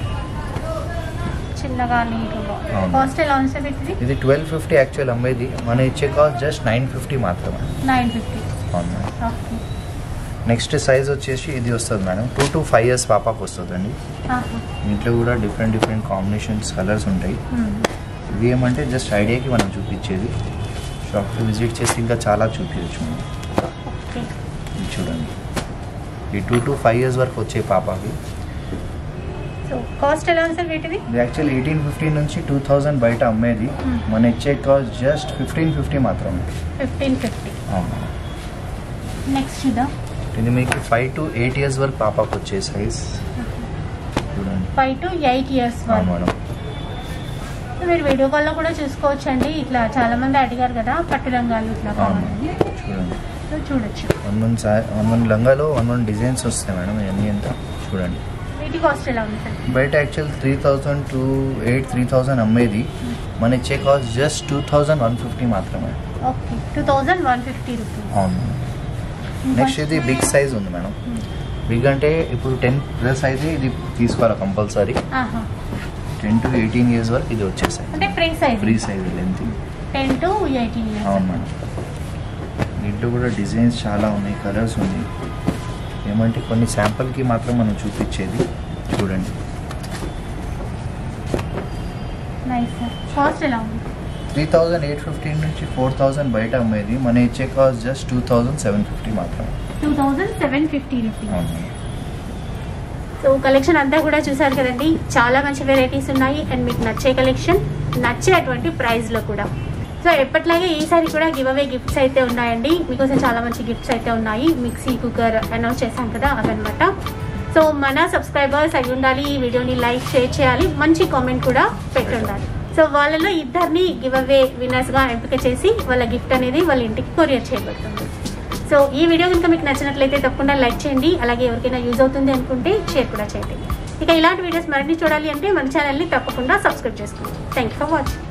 చిన్నగా నీట్గా అవును. కాస్ట్ ఎలా ఉంది సార్ వీటిది ఇది ట్వెల్వ్ ఫిఫ్టీ యాక్చువల్ అమ్మేది మన ఇచ్చే కాస్ట్ జస్ట్ నైన్ ఫిఫ్టీ మాత్రమే నైన్ ఫిఫ్టీ అవును మేడం ఓకే నెక్స్ట్ సైజ్ వచ్చేసి ఇది వస్తుంది madam two to five years పాపకు వస్తుందండి ఇంట్లో కూడా డిఫరెంట్ డిఫరెంట్ కాంబినేషన్స్ కలర్స్ ఉంటాయి ఇది ఏమంటే జస్ట్ ఐడియాకి మనం చూపించేది షాప్కి విజిట్ చేసి ఇంకా చాలా చూపించచ్చు మనం ఓకే ఇది చూడండి ఈ టూ టు ఫైవ్ ఇయర్స్ వరకు వచ్చే పాపకి సో కాస్ట్ ఎలా ఉంది సార్ వీటిది ఇది యాక్చువల్ ఎయిటీన్ ఫిఫ్టీన్ నుంచి టూ థౌజండ్ బయట అమ్మేది Hmm. మన ఇచ్చే కాస్ట్ జస్ట్ ఫిఫ్టీన్ ఫిఫ్టీ మాత్రమే ఫిఫ్టీన్ ఫిఫ్టీ అవును నెక్స్ట్ చూద్దాం ఇది మీకు ఫైవ్ టు ఎయిట్ ఇయర్స్ వరకు పాపకు వచ్చే సైజ్ చూడండి ఫైవ్ టు ఎయిట్ ఇయర్స్ అవును వరకు మేడం మీరు వీడియో కాల్లో కూడా చూసుకోవచ్చు అండి ఇట్లా చాలా మంది అడిగారు కదా పట్టు రంగాలు ఇట్లా అవును కావాలని చూడండి సో చూడొచ్చు వన్ వన్ సా వన్ వన్ లంగాలో వన్ వన్ డిజైన్స్ వస్తాయి మేడం ఇవన్నీ ఎంత చూడండి వీటి కాస్ట్ ఎలా ఉంది సార్ బయట actual three thousand two eight three thousand అమ్మేది మన ఇచ్చే cost just two thousand one fifty మాత్రమే okay two thousand one fifty rupees అవును నెక్స్ట్ ఇది బిగ్ సైజ్ ఉంది మేడం బిగ్ అంటే ఇప్పుడు టెన్ ప్లస్ అయితే ఇది తీసుకోవాలి compulsory ten to eighteen years వరకు ఇది వచ్చేసాయి అంటే free size free size length ten to eighteen అవును ఇయర్స్ మేడం దీంట్లో కూడా డిజైన్స్ చాలా ఉన్నాయి కలర్స్ ఉన్నాయి ఏమంటే కొన్ని శాంపుల్కి మాత్రం మనం చూపించేది చూడండి నైస్ సార్ కాస్ట్ ఎలా ఉంది త్రీ థౌజండ్ ఎయిట్ ఫిఫ్టీన్ నుంచి ఫోర్ థౌజండ్ బయట అమ్మేది మన ఇచ్చే cost just two thousand seven fifty మాత్రమే two thousand seven fifty rupees అవును సో కలెక్షన్ అంతా కూడా చూసారు కదండి చాలా మంచి వెరైటీస్ ఉన్నాయి అండ్ మీకు నచ్చే కలెక్షన్ నచ్చేటువంటి ప్రైస్లో కూడా సో ఎప్పట్లాగే ఈసారి కూడా గివ్ అవే గిఫ్ట్స్ అయితే ఉన్నాయండి మీకోసం చాలా మంచి గిఫ్ట్స్ అయితే ఉన్నాయి మిక్సీ కుక్కర్ అనౌన్స్ చేశాం కదా అవన్నమాట సో మన సబ్స్క్రైబర్స్ అయి ఉండాలి ఈ వీడియోని లైక్ షేర్ చేయాలి మంచి కామెంట్ కూడా పెట్టి ఉండాలి సో వాళ్ళలో ఇద్దరిని గివ్ అవే విన్నర్స్గా ఎంపిక చేసి వాళ్ళ గిఫ్ట్ అనేది వాళ్ళ ఇంటికి కొరియర్ చేయబడుతుంది సో ఈ వీడియో కనుక మీకు నచ్చినట్లయితే తప్పకుండా లైక్ చేయండి అలాగే ఎవరికైనా యూజ్ అవుతుంది అనుకుంటే షేర్ కూడా చేయండి ఇక ఇలాంటి వీడియోస్ మరిన్ని చూడాలి అంటే మన ఛానల్ని తప్పకుండా సబ్స్క్రైబ్ చేసుకోండి థ్యాంక్ యూ ఫర్ వాచింగ్